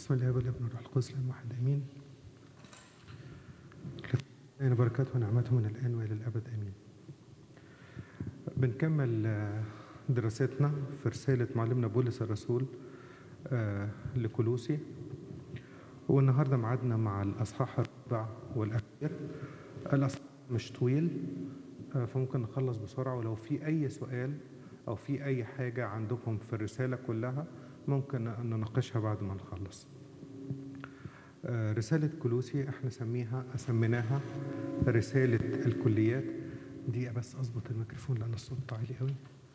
بسم الله والابن والروح القدس الان واحد امين لنا بركاته ونعمته من الان والى الابد امين بنكمل آه، دراستنا في رساله معلمنا بولس الرسول آه، لكولوسي والنهارده معادنا مع الاصحاح الرابع والاخير الاصحاح مش طويل آه، فممكن نخلص بسرعه ولو في اي سؤال او في اي حاجه عندكم في الرساله كلها ممكن نناقشها بعد ما نخلص آه، رسالة كلوسي احنا سميها سميناها رسالة الكليات دي بس اظبط الميكروفون لان الصوت عالي قوي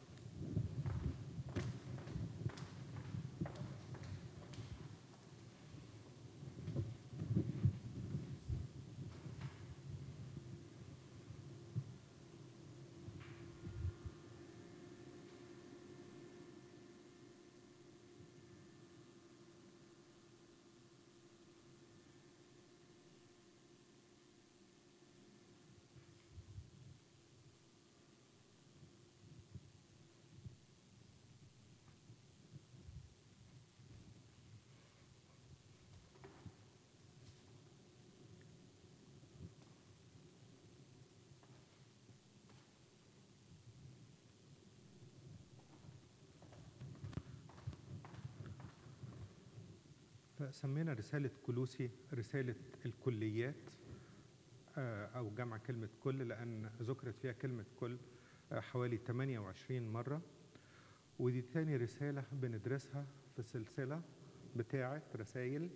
فسمينا رسالة كلوسي رسالة الكليات آه، أو جمع كلمة كل لأن ذكرت فيها كلمة كل آه، حوالي 28 مرة ودي تاني رسالة بندرسها في السلسلة بتاعة رسائل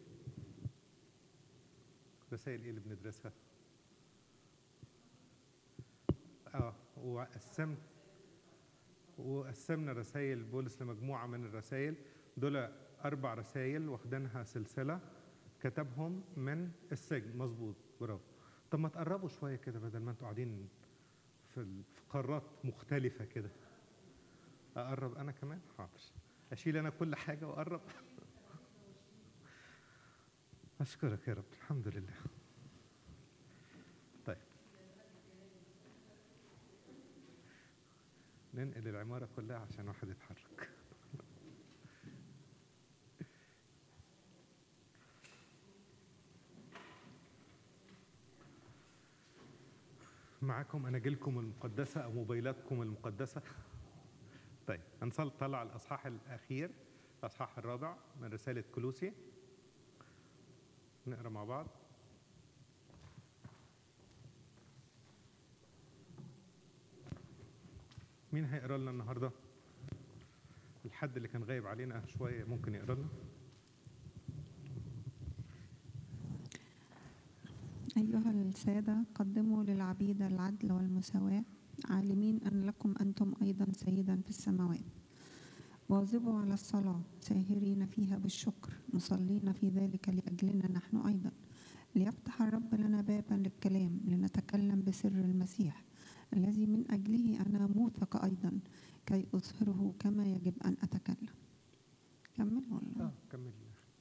رسائل إيه اللي بندرسها؟ اه وقسمت وقسمنا رسائل بولس لمجموعة من الرسائل دول أربع رسائل واخدينها سلسلة كتبهم من السجن مظبوط برافو طب ما تقربوا شوية كده بدل ما انتوا قاعدين في ال- في قارات مختلفة كده أقرب أنا كمان حاضر أشيل أنا كل حاجة وأقرب أشكرك يا رب الحمد لله طيب ننقل العمارة كلها عشان واحد يتحرك معاكم أناجيلكم المقدسة أو موبايلاتكم المقدسة طيب هنصل طلع الأصحاح الأخير الأصحاح الرابع من رسالة كلوسي نقرأ مع بعض مين هيقرا لنا النهارده؟ الحد اللي كان غايب علينا شويه ممكن يقرا لنا؟ أيها السادة قدموا للعبيد العدل والمساواة عالمين أن لكم أنتم أيضا سيدا في السماوات واظبوا على الصلاة ساهرين فيها بالشكر مصلين في ذلك لأجلنا نحن أيضا ليفتح الرب لنا بابا للكلام لنتكلم بسر المسيح الذي من أجله أنا موثق أيضا كي أظهره كما يجب أن أتكلم كمل ولا اه كمل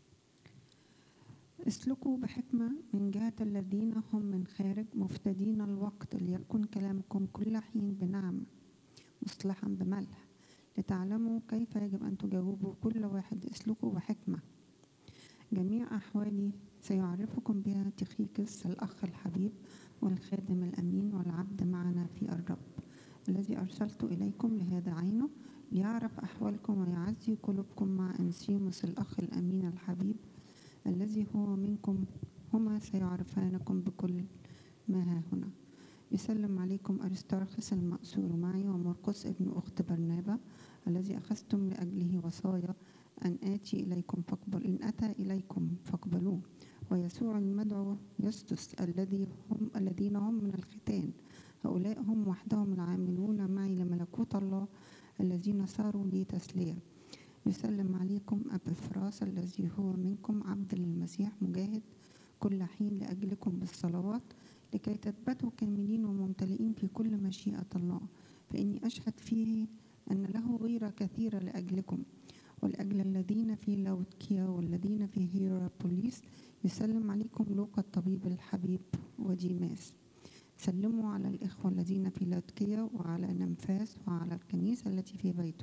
اسلكوا بحكمة من جهة الذين هم من خارج مفتدين الوقت ليكن كلامكم كل حين بنعمة مصلحا بملح لتعلموا كيف يجب أن تجاوبوا كل واحد اسلكوا بحكمة جميع أحوالي سيعرفكم بها تخيكس الأخ الحبيب والخادم الأمين والعبد معنا في الرب الذي أرسلت إليكم لهذا عينه ليعرف أحوالكم ويعزي قلوبكم مع أنسيموس الأخ الأمين الحبيب الذي هو منكم هما سيعرفانكم بكل ما ها هنا يسلم عليكم أرسترخس المأسور معي ومرقس ابن أخت برنابا الذي أخذتم لأجله وصايا أن آتي إليكم فاقبل إن أتى إليكم فاقبلوه ويسوع المدعو يسدس الذي هم الذين هم من الختان هؤلاء هم وحدهم العاملون معي لملكوت الله الذين صاروا لي تسليه يسلم عليكم أبا فراس الذي هو منكم عبد للمسيح مجاهد كل حين لأجلكم بالصلوات لكي تثبتوا كاملين وممتلئين في كل مشيئة الله فإني أشهد فيه أن له غيرة كثيرة لأجلكم ولأجل الذين في لودكيا والذين في هيرابوليس يسلم عليكم لوقا الطبيب الحبيب وديماس سلموا على الإخوة الذين في لودكيا وعلى نمفاس وعلى الكنيسة التي في بيته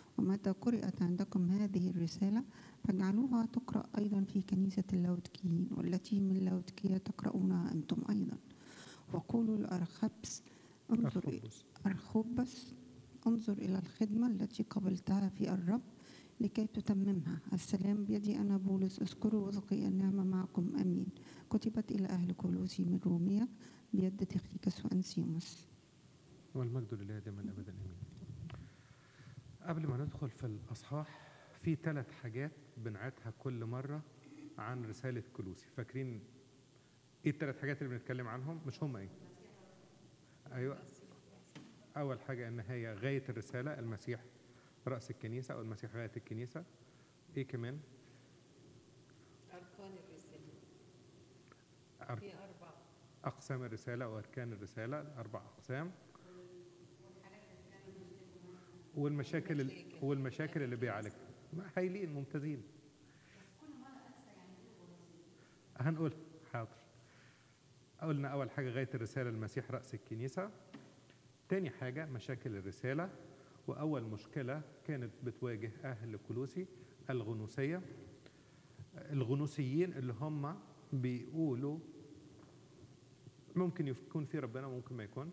ومتى قرأت عندكم هذه الرسالة فاجعلوها تقرأ أيضا في كنيسة اللودكيين والتي من لودكية تقرؤونها أنتم أيضا وقولوا لأرخبس انظر أرخبس. أرخبس انظر إلى الخدمة التي قبلتها في الرب لكي تتممها السلام بيدي أنا بولس اذكروا وثقي النعمة معكم أمين كتبت إلى أهل كولوسي من روميا بيد تخليكس وأنسيموس والمجد لله دائما ابدا امين. قبل ما ندخل في الاصحاح في ثلاث حاجات بنعيدها كل مره عن رساله كلوسي، فاكرين ايه الثلاث حاجات اللي بنتكلم عنهم؟ مش هم ايه؟ ايوه اول حاجه ان هي غايه الرساله المسيح راس الكنيسه او المسيح غايه الكنيسه. ايه كمان؟ أركان الرسالة أر- في أربعة اقسام الرساله واركان الرساله اربع اقسام والمشاكل ال- والمشاكل اللي بيعالجها ما هايلين ممتازين هنقول حاضر قلنا اول حاجه غايه الرساله المسيح راس الكنيسه تاني حاجه مشاكل الرساله واول مشكله كانت بتواجه اهل كلوسي الغنوسيه الغنوسيين اللي هم بيقولوا ممكن يكون في ربنا ممكن ما يكونش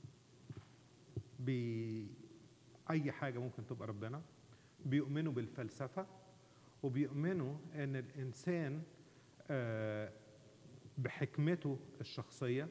بأي حاجة ممكن تبقى ربنا بيؤمنوا بالفلسفة وبيؤمنوا أن الإنسان آه، بحكمته الشخصية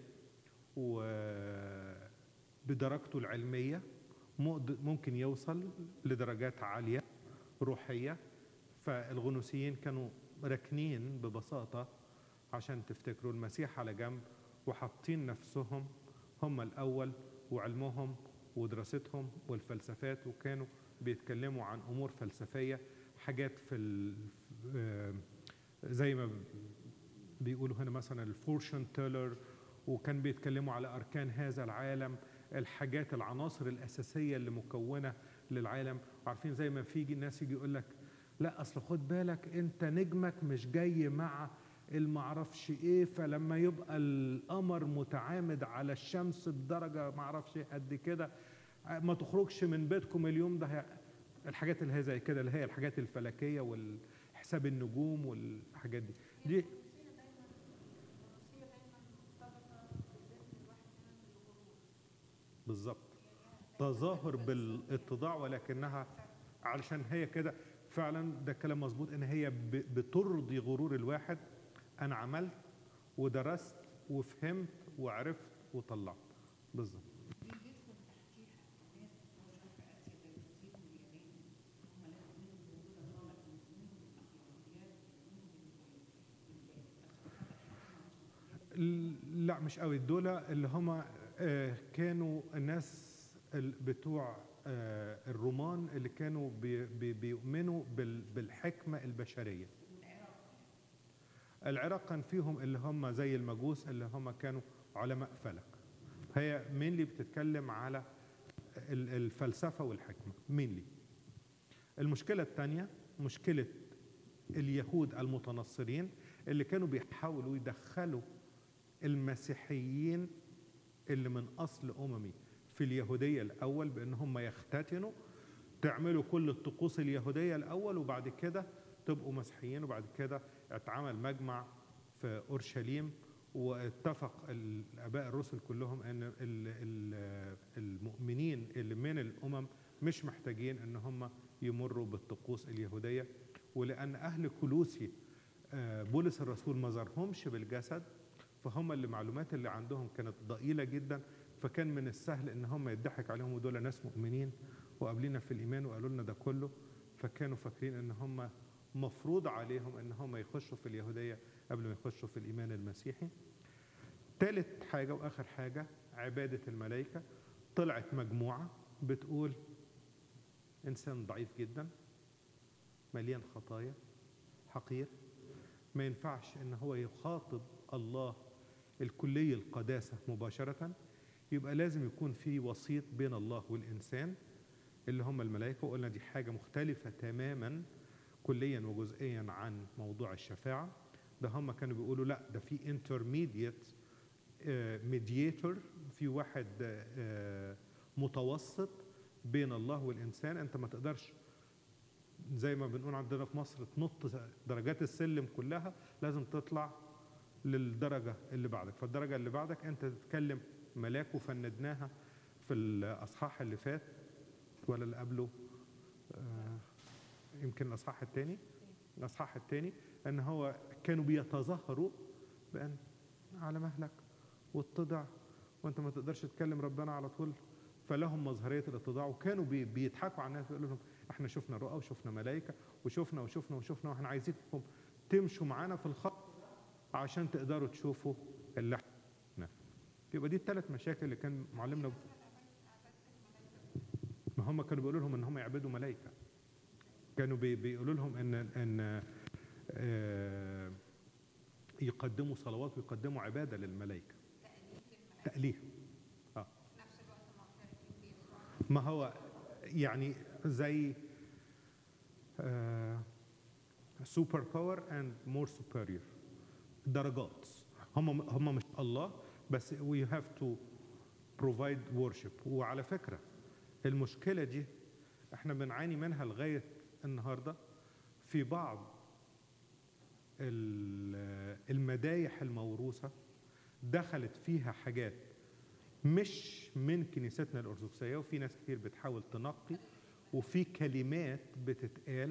وبدرجته العلمية مقد- ممكن يوصل لدرجات عالية روحية فالغنوسيين كانوا راكنين ببساطة عشان تفتكروا المسيح على جنب وحاطين نفسهم هم الأول وعلمهم ودراستهم والفلسفات وكانوا بيتكلموا عن أمور فلسفية حاجات في ال... آه، زي ما بيقولوا هنا مثلا الفورشن تيلر وكان بيتكلموا على أركان هذا العالم الحاجات العناصر الأساسية اللي مكونة للعالم عارفين زي ما في ناس يجي يقول لك لا أصل خد بالك أنت نجمك مش جاي مع المعرفش ايه فلما يبقى القمر متعامد على الشمس بدرجه معرفش قد كده ما تخرجش من بيتكم اليوم ده هي- الحاجات اللي هي زي كده اللي هي الحاجات الفلكيه والحساب النجوم والحاجات دي دي بالظبط تظاهر بالاتضاع ولكنها علشان هي كده فعلا ده كلام مظبوط ان هي ب- بترضي غرور الواحد انا عملت ودرست وفهمت وعرفت وطلعت بالظبط لا مش قوي دول اللي هم كانوا الناس ال- بتوع آه، الرومان اللي كانوا بي- بي- بيؤمنوا بال- بالحكمة البشرية العراق كان فيهم اللي هم زي المجوس اللي هم كانوا علماء فلك هي مينلي بتتكلم على ال- الفلسفة والحكمة مينلي المشكلة الثانية مشكلة اليهود المتنصرين اللي كانوا بيحاولوا يدخلوا المسيحيين اللي من اصل اممي في اليهوديه الاول بان هم يختتنوا تعملوا كل الطقوس اليهوديه الاول وبعد كده تبقوا مسيحيين وبعد كده اتعمل مجمع في اورشليم واتفق الاباء الرسل كلهم ان ال- ال- المؤمنين اللي من الامم مش محتاجين ان هم يمروا بالطقوس اليهوديه ولان اهل كلوسي آه، بولس الرسول ما زارهمش بالجسد فهم اللي المعلومات اللي عندهم كانت ضئيله جدا فكان من السهل ان هم يضحك عليهم ودول ناس مؤمنين وقابلين في الايمان وقالوا لنا ده كله فكانوا فاكرين ان هم مفروض عليهم ان هم يخشوا في اليهوديه قبل ما يخشوا في الايمان المسيحي. ثالث حاجه واخر حاجه عباده الملائكه طلعت مجموعه بتقول انسان ضعيف جدا مليان خطايا حقير ما ينفعش ان هو يخاطب الله الكلي القداسه مباشره يبقى لازم يكون في وسيط بين الله والانسان اللي هم الملائكه وقلنا دي حاجه مختلفه تماما كليا وجزئيا عن موضوع الشفاعه ده هم كانوا بيقولوا لا ده في انترميديت ميدياتور في واحد آه، متوسط بين الله والانسان انت ما تقدرش زي ما بنقول عندنا في مصر تنط درجات السلم كلها لازم تطلع للدرجة اللي بعدك فالدرجة اللي بعدك أنت تتكلم ملاك وفندناها في الأصحاح اللي فات ولا اللي قبله آه، يمكن الأصحاح الثاني الأصحاح الثاني أن هو كانوا بيتظاهروا بأن على مهلك واتضع وأنت ما تقدرش تكلم ربنا على طول فلهم مظهرية الاتضاع وكانوا بي- بيضحكوا على الناس ويقولوا لهم احنا شفنا رؤى وشفنا ملائكة وشفنا وشفنا وشفنا واحنا عايزينكم تمشوا معانا في الخط عشان تقدروا تشوفوا اللي احنا يبقى دي الثلاث مشاكل اللي كان معلمنا ما هم كانوا بيقولوا لهم ان هم يعبدوا ملائكه كانوا بي- بيقولوا لهم ان ان آه، يقدموا صلوات ويقدموا عباده للملائكه تأليه اه ما هو يعني زي سوبر باور اند مور superior درجات هم هم مش الله بس we have to provide worship وعلى فكرة المشكلة دي احنا بنعاني منها لغاية النهاردة في بعض ال- المدايح الموروثة دخلت فيها حاجات مش من كنيستنا الأرثوذكسية وفي ناس كتير بتحاول تنقي وفي كلمات بتتقال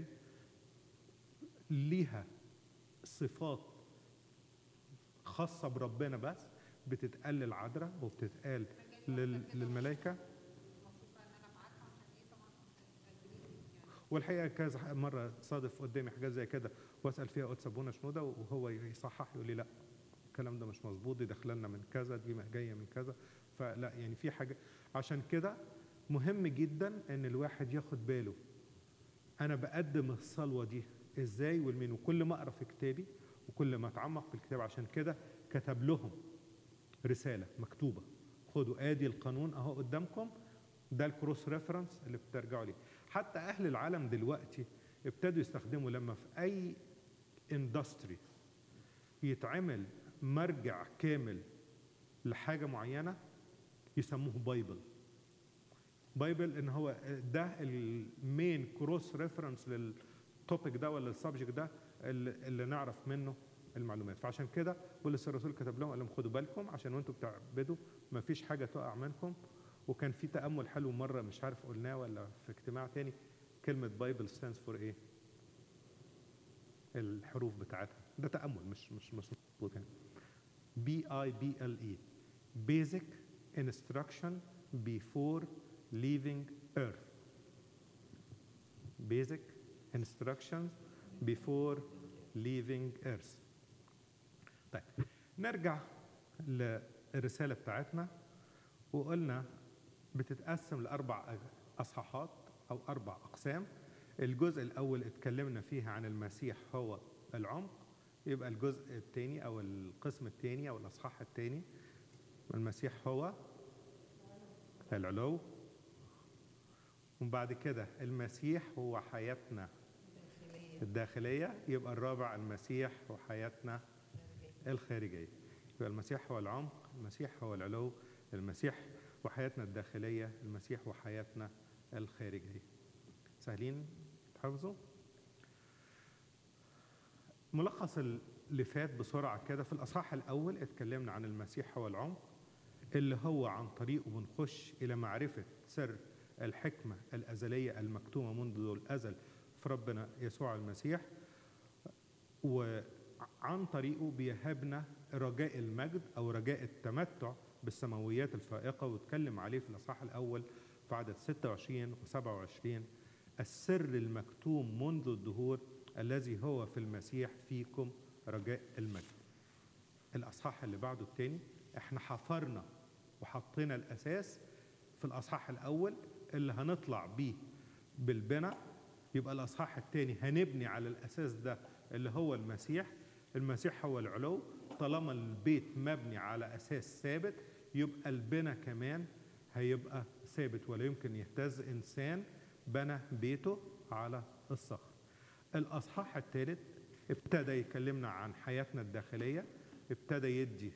ليها صفات خاصة بربنا بس بتتقال للعذراء وبتتقال لل- للملائكة والحقيقة كذا مرة تصادف قدامي حاجات زي كده واسأل فيها قدس أبونا شنودة وهو يصحح يقول لي لا الكلام ده مش مظبوط دي داخلنا من كذا دي جاية من كذا فلا يعني في حاجة عشان كده مهم جدا ان الواحد ياخد باله انا بقدم الصلوه دي ازاي والمين وكل ما اقرا في كتابي وكل ما اتعمق في الكتاب عشان كده كتب لهم رساله مكتوبه خدوا ادي القانون اهو قدامكم ده الكروس ريفرنس اللي بترجعوا ليه حتى اهل العالم دلوقتي ابتدوا يستخدموا لما في اي اندستري يتعمل مرجع كامل لحاجه معينه يسموه بايبل بايبل ان هو ده المين كروس ريفرنس للتوبيك ده ولا السبجكت ده اللي, اللي نعرف منه المعلومات فعشان كده بولس الرسول كتب لهم قال لهم خدوا بالكم عشان وانتوا بتعبدوا ما فيش حاجه تقع منكم وكان في تامل حلو مره مش عارف قلناه ولا في اجتماع تاني كلمه بايبل ستاندز فور ايه الحروف بتاعتها ده تامل مش مش مش مظبوط يعني بي اي بي ال اي basic instruction before leaving earth basic instructions before leaving earth طيب نرجع للرسالة بتاعتنا وقلنا بتتقسم لأربع أصحاحات أو أربع أقسام الجزء الأول اتكلمنا فيها عن المسيح هو العمق يبقى الجزء الثاني أو القسم الثاني أو الأصحاح الثاني المسيح هو العلو وبعد كده المسيح هو حياتنا الداخلية يبقى الرابع المسيح وحياتنا الخارجية يبقى المسيح هو العمق المسيح هو العلو المسيح وحياتنا الداخلية المسيح وحياتنا الخارجية سهلين تحفظوا ملخص اللي فات بسرعة كده في الأصحاح الأول اتكلمنا عن المسيح هو العمق اللي هو عن طريقه بنخش إلى معرفة سر الحكمة الأزلية المكتومة منذ الأزل في ربنا يسوع المسيح وعن طريقه بيهبنا رجاء المجد أو رجاء التمتع بالسماويات الفائقة واتكلم عليه في الأصحاح الأول في عدد 26 و 27 السر المكتوم منذ الدهور الذي هو في المسيح فيكم رجاء المجد الأصحاح اللي بعده التاني احنا حفرنا وحطينا الأساس في الأصحاح الأول اللي هنطلع بيه بالبناء يبقى الأصحاح الثاني هنبني على الأساس ده اللي هو المسيح المسيح هو العلو طالما البيت مبني على أساس ثابت يبقى البناء كمان هيبقى ثابت ولا يمكن يهتز إنسان بنى بيته على الصخر الأصحاح الثالث ابتدى يكلمنا عن حياتنا الداخلية ابتدى يدي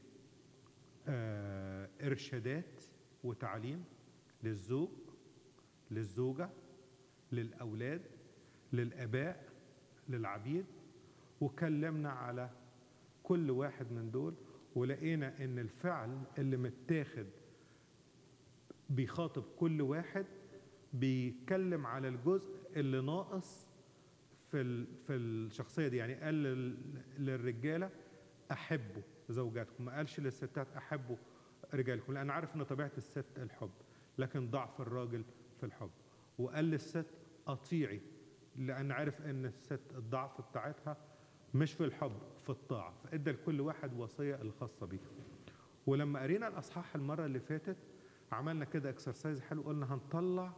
آه إرشادات وتعليم للزوج للزوجة للأولاد للآباء للعبيد وكلمنا على كل واحد من دول ولقينا ان الفعل اللي متاخد بيخاطب كل واحد بيتكلم على الجزء اللي ناقص في ال- في الشخصيه دي يعني قال لل- للرجاله احبوا زوجاتكم ما قالش للستات احبوا رجالكم لان عارف ان طبيعه الست الحب لكن ضعف الراجل في الحب وقال للست اطيعي لان عارف ان الست الضعف بتاعتها مش في الحب في الطاعه فادى لكل واحد وصيه الخاصه بيه ولما قرينا الاصحاح المره اللي فاتت عملنا كده اكسرسايز حلو قلنا هنطلع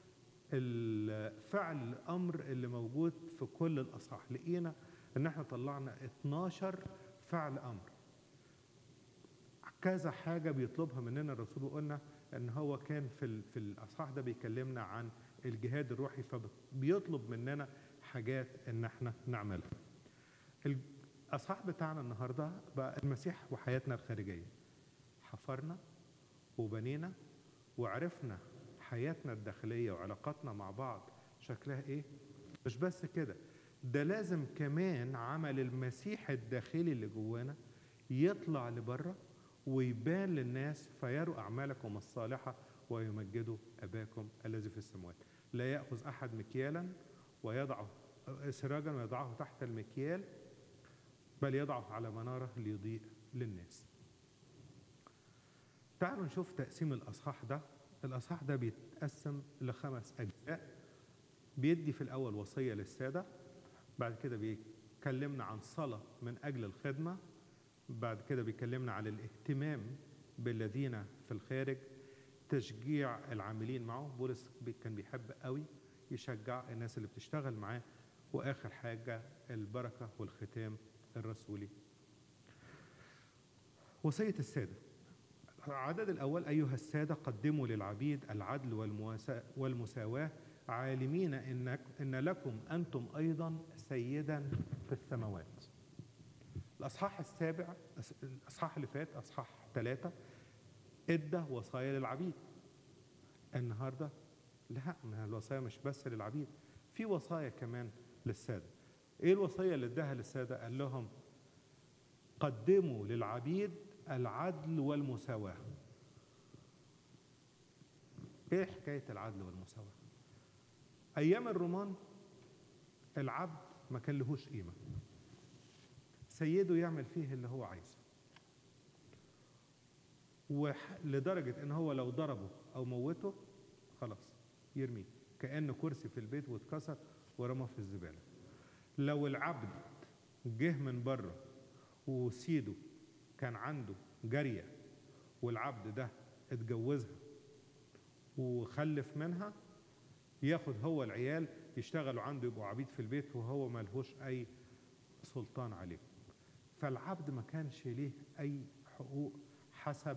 الفعل الامر اللي موجود في كل الاصحاح لقينا ان احنا طلعنا 12 فعل امر كذا حاجه بيطلبها مننا الرسول وقلنا ان هو كان في ال- في الاصحاح ده بيكلمنا عن الجهاد الروحي فبيطلب مننا حاجات ان احنا نعملها الاصحاح بتاعنا النهارده بقى المسيح وحياتنا الخارجيه حفرنا وبنينا وعرفنا حياتنا الداخليه وعلاقاتنا مع بعض شكلها ايه مش بس كده ده لازم كمان عمل المسيح الداخلي اللي جوانا يطلع لبره ويبان للناس فيروا اعمالكم الصالحه ويمجدوا اباكم الذي في السماوات لا ياخذ احد مكيالا ويضعه سراجا ويضعه تحت المكيال بل يضعه على مناره ليضيء للناس تعالوا نشوف تقسيم الاصحاح ده الاصحاح ده بيتقسم لخمس اجزاء بيدي في الاول وصيه للساده بعد كده بيكلمنا عن صلاه من اجل الخدمه بعد كده بيكلمنا عن الاهتمام بالذين في الخارج تشجيع العاملين معه بولس بي- كان بيحب قوي يشجع الناس اللي بتشتغل معاه واخر حاجه البركه والختام الرسولي وصيه الساده العدد الأول أيها السادة قدموا للعبيد العدل والمواساة- والمساواة عالمين إنك إن لكم أنتم أيضا سيدا في السماوات الأصحاح السابع الأصحاح اللي فات أصحاح ثلاثة إدى وصايا للعبيد النهاردة لا ما الوصايا مش بس للعبيد في وصايا كمان للسادة إيه الوصية اللي إداها للسادة قال لهم قدموا للعبيد العدل والمساواة ايه حكاية العدل والمساواة ايام الرومان العبد ما كان لهوش قيمة سيده يعمل فيه اللي هو عايزه ولدرجة ان هو لو ضربه او موته خلاص يرميه كأنه كرسي في البيت واتكسر ورماه في الزبالة لو العبد جه من بره وسيده كان عنده جارية والعبد ده اتجوزها وخلف منها ياخد هو العيال يشتغلوا عنده يبقوا عبيد في البيت وهو ملهوش أي سلطان عليهم فالعبد ما كانش ليه أي حقوق حسب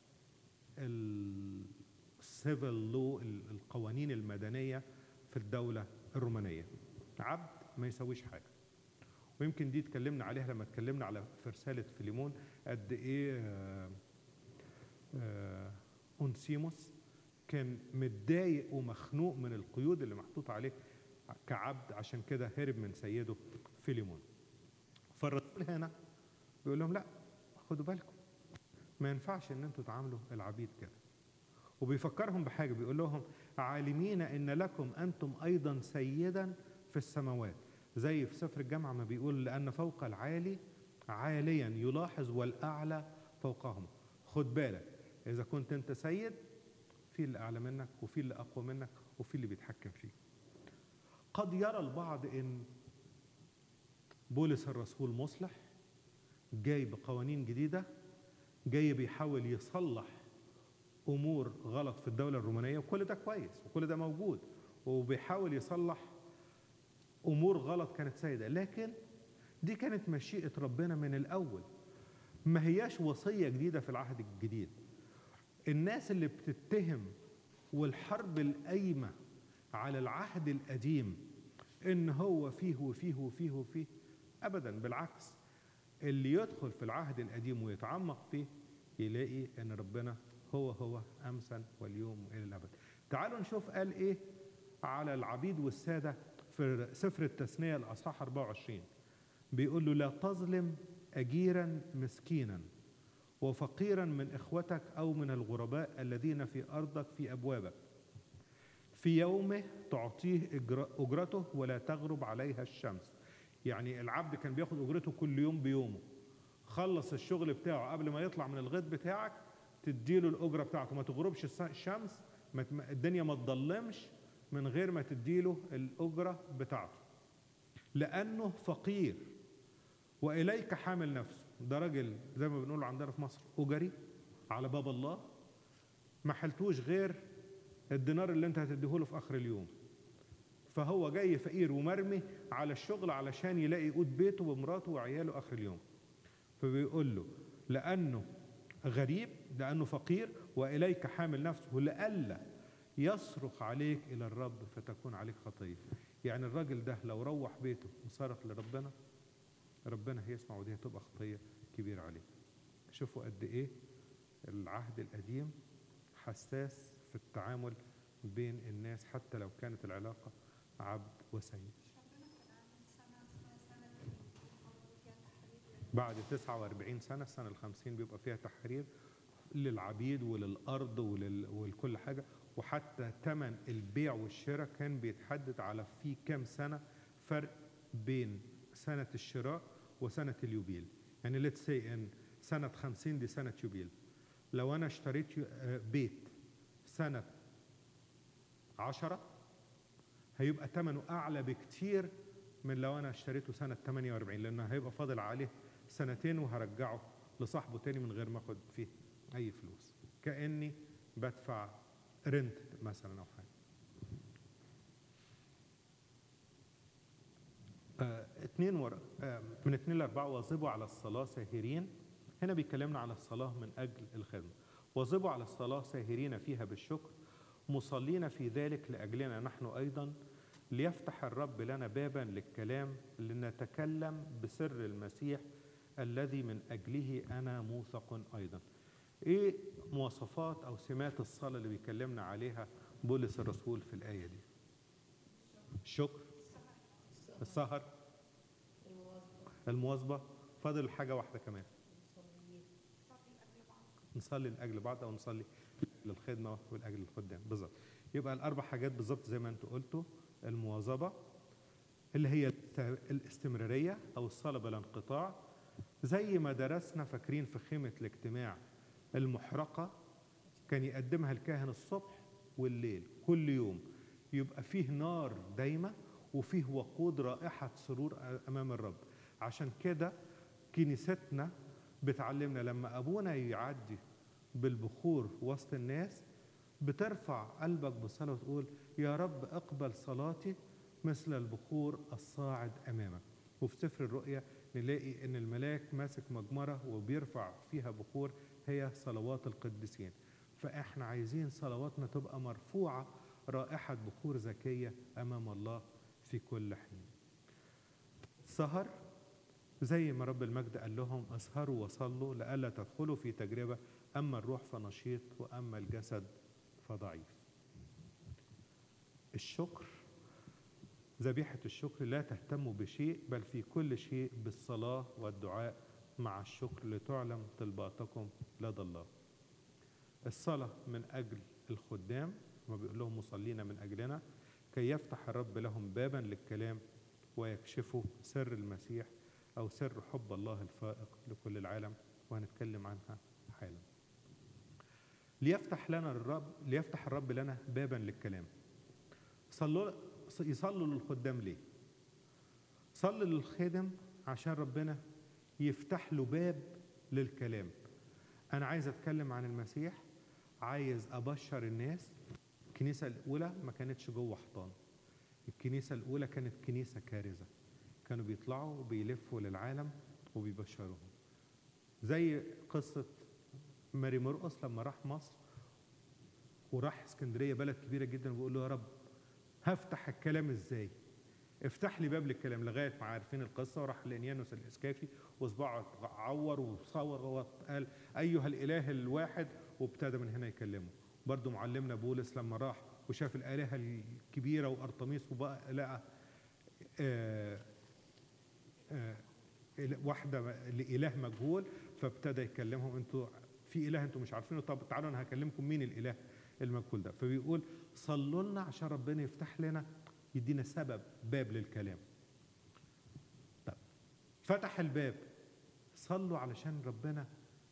السيفل لو القوانين المدنية في الدولة الرومانية عبد ما يسويش حاجة ويمكن دي اتكلمنا عليها لما اتكلمنا على في رسالة فيليمون قد ايه آه، آه، أونسيموس كان متضايق ومخنوق من القيود اللي محطوطة عليه كعبد عشان كده هرب من سيده فيليمون فالرسول هنا بيقول لهم لا خدوا بالكم ما ينفعش ان انتوا تعاملوا العبيد كده وبيفكرهم بحاجه بيقول لهم عالمين ان لكم انتم ايضا سيدا في السماوات زي في سفر الجامعه ما بيقول لان فوق العالي عاليا يلاحظ والاعلى فوقهم خد بالك اذا كنت انت سيد في اللي اعلى منك وفي اللي اقوى منك وفي اللي بيتحكم فيه قد يرى البعض ان بولس الرسول مصلح جاي بقوانين جديده جاي بيحاول يصلح امور غلط في الدوله الرومانيه وكل ده كويس وكل ده موجود وبيحاول يصلح امور غلط كانت سيده لكن دي كانت مشيئه ربنا من الاول ما هياش وصيه جديده في العهد الجديد الناس اللي بتتهم والحرب القايمه على العهد القديم ان هو فيه وفيه وفيه وفيه ابدا بالعكس اللي يدخل في العهد القديم ويتعمق فيه يلاقي ان ربنا هو هو امسا واليوم والى الابد تعالوا نشوف قال ايه على العبيد والساده في سفر التثنية الأصحاح 24 بيقول له لا تظلم أجيرا مسكينا وفقيرا من إخوتك أو من الغرباء الذين في أرضك في أبوابك في يومه تعطيه إجر- أجرته ولا تغرب عليها الشمس يعني العبد كان بياخد أجرته كل يوم بيومه خلص الشغل بتاعه قبل ما يطلع من الغيط بتاعك تديله الأجرة بتاعته ما تغربش الس- الشمس ما ت- الدنيا ما تضلمش من غير ما تديله الأجرة بتاعته لأنه فقير وإليك حامل نفسه ده راجل زي ما بنقول عندنا في مصر أجري على باب الله ما حلتوش غير الدينار اللي انت هتديهوله في آخر اليوم فهو جاي فقير ومرمي على الشغل علشان يلاقي قوت بيته ومراته وعياله آخر اليوم فبيقول له لأنه غريب لأنه فقير وإليك حامل نفسه لئلا يصرخ عليك إلى الرب فتكون عليك خطية يعني الراجل ده لو روح بيته وصرخ لربنا ربنا هيسمع ودي هتبقى خطية كبيرة عليه شوفوا قد إيه العهد القديم حساس في التعامل بين الناس حتى لو كانت العلاقة عبد وسيد بعد 49 سنة السنة الخمسين بيبقى فيها تحرير للعبيد وللأرض ولل... ولكل حاجة وحتى ثمن البيع والشراء كان بيتحدد على في كام سنة فرق بين سنة الشراء وسنة اليوبيل يعني ليتس سي ان سنة 50 دي سنة يوبيل لو أنا اشتريت يو- آه، بيت سنة عشرة هيبقى ثمنه أعلى بكتير من لو أنا اشتريته سنة 48 لأنه هيبقى فاضل عليه سنتين وهرجعه لصاحبه تاني من غير ما اخد فيه أي فلوس كأني بدفع رنت مثلا أو حاجة آه، اتنين ورا آه، من اتنين لأربعة واظبوا على الصلاة ساهرين هنا بيكلمنا على الصلاة من أجل الخدمة واظبوا على الصلاة ساهرين فيها بالشكر مصلين في ذلك لأجلنا نحن أيضا ليفتح الرب لنا بابا للكلام لنتكلم بسر المسيح الذي من أجله أنا موثق أيضا إيه مواصفات أو سمات الصلاة اللي بيكلمنا عليها بولس الرسول في الآية دي الشكر السهر المواظبة فاضل حاجة واحدة كمان نصلي لأجل بعض أو نصلي للخدمة ولأجل الخدام بالظبط يبقى الأربع حاجات بالظبط زي ما أنتوا قلتوا المواظبة اللي هي الت- الاستمرارية أو الصلاة بلا انقطاع زي ما درسنا فاكرين في خيمة الاجتماع المحرقة كان يقدمها الكاهن الصبح والليل كل يوم يبقى فيه نار دايمة وفيه وقود رائحة سرور أمام الرب عشان كده كنيستنا بتعلمنا لما أبونا يعدي بالبخور وسط الناس بترفع قلبك بصلاة وتقول يا رب اقبل صلاتي مثل البخور الصاعد أمامك وفي سفر الرؤيا نلاقي ان الملاك ماسك مجمرة وبيرفع فيها بخور هي صلوات القديسين فاحنا عايزين صلواتنا تبقى مرفوعة رائحة بخور زكية أمام الله في كل حين سهر زي ما رب المجد قال لهم اسهروا وصلوا لئلا تدخلوا في تجربة أما الروح فنشيط وأما الجسد فضعيف الشكر ذبيحة الشكر لا تهتم بشيء بل في كل شيء بالصلاة والدعاء مع الشكر لتعلم طلباتكم لدى الله الصلاة من أجل الخدام ما بيقول لهم مصلين من أجلنا كي يفتح الرب لهم بابا للكلام ويكشفوا سر المسيح أو سر حب الله الفائق لكل العالم وهنتكلم عنها حالا ليفتح لنا الرب ليفتح الرب لنا بابا للكلام صلوا يصلوا للخدام ليه صلي للخادم عشان ربنا يفتح له باب للكلام انا عايز اتكلم عن المسيح عايز ابشر الناس الكنيسه الاولى ما كانتش جوه حيطان الكنيسه الاولى كانت كنيسه كارزه كانوا بيطلعوا وبيلفوا للعالم وبيبشروهم زي قصه ماري مرقس لما راح مصر وراح اسكندريه بلد كبيره جدا وبيقول له يا رب هفتح الكلام ازاي افتح لي باب للكلام لغايه ما عارفين القصه وراح لانيانوس الاسكافي وصباعه عور وصور وقال ايها الاله الواحد وابتدى من هنا يكلمه برضه معلمنا بولس لما راح وشاف الالهه الكبيره وارطميس وبقى لقى آه آه إله- واحده لاله مجهول فابتدى يكلمهم انتوا في اله انتوا مش عارفينه طب تعالوا انا هكلمكم مين الاله المجهول ده فبيقول صلوا لنا عشان ربنا يفتح لنا يدينا سبب باب للكلام طب فتح الباب صلوا علشان ربنا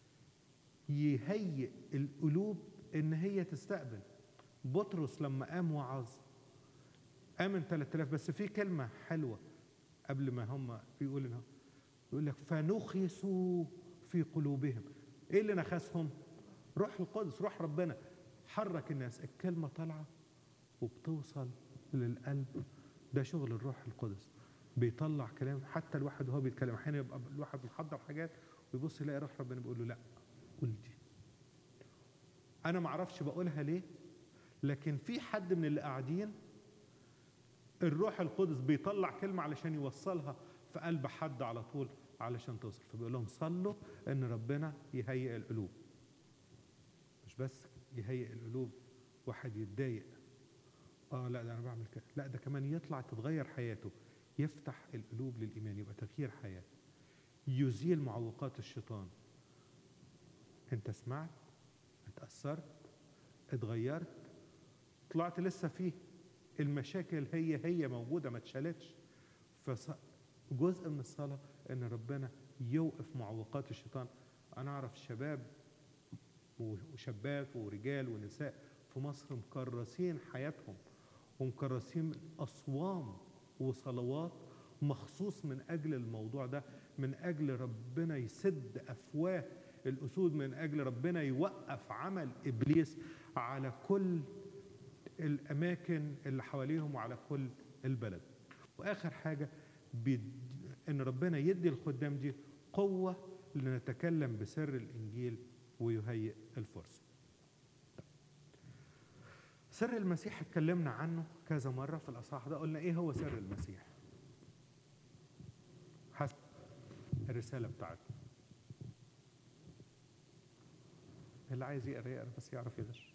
يهيئ القلوب ان هي تستقبل بطرس لما قام وعظ امن 3000 بس في كلمه حلوه قبل ما هم بيقول إنه يقول لك فنخسوا في قلوبهم ايه اللي نخسهم روح القدس روح ربنا حرك الناس الكلمه طالعه وبتوصل للقلب ده شغل الروح القدس بيطلع كلام حتى الواحد وهو بيتكلم احيانا يبقى الواحد محضر حاجات ويبص يلاقي روح ربنا بيقول له لا قول دي انا ما اعرفش بقولها ليه لكن في حد من اللي قاعدين الروح القدس بيطلع كلمه علشان يوصلها في قلب حد على طول علشان توصل فبيقول لهم صلوا ان ربنا يهيئ القلوب مش بس يهيئ القلوب واحد يتضايق اه لا ده انا بعمل كده لا ده كمان يطلع تتغير حياته يفتح القلوب للايمان يبقى تغيير حياه يزيل معوقات الشيطان انت سمعت اتاثرت اتغيرت طلعت لسه فيه المشاكل هي هي موجوده ما اتشالتش فجزء من الصلاه ان ربنا يوقف معوقات الشيطان انا اعرف شباب وشابات ورجال ونساء في مصر مكرسين حياتهم ومكرسين اصوام وصلوات مخصوص من اجل الموضوع ده من اجل ربنا يسد افواه الاسود من اجل ربنا يوقف عمل ابليس على كل الاماكن اللي حواليهم وعلى كل البلد واخر حاجه بيد... ان ربنا يدي الخدام دي قوه لنتكلم بسر الانجيل ويهيئ الفرصه سر المسيح اتكلمنا عنه كذا مره في الاصحاح ده قلنا ايه هو سر المسيح حسب الرساله بتاعته اللي عايز يقرا يقرا بس يعرف يغش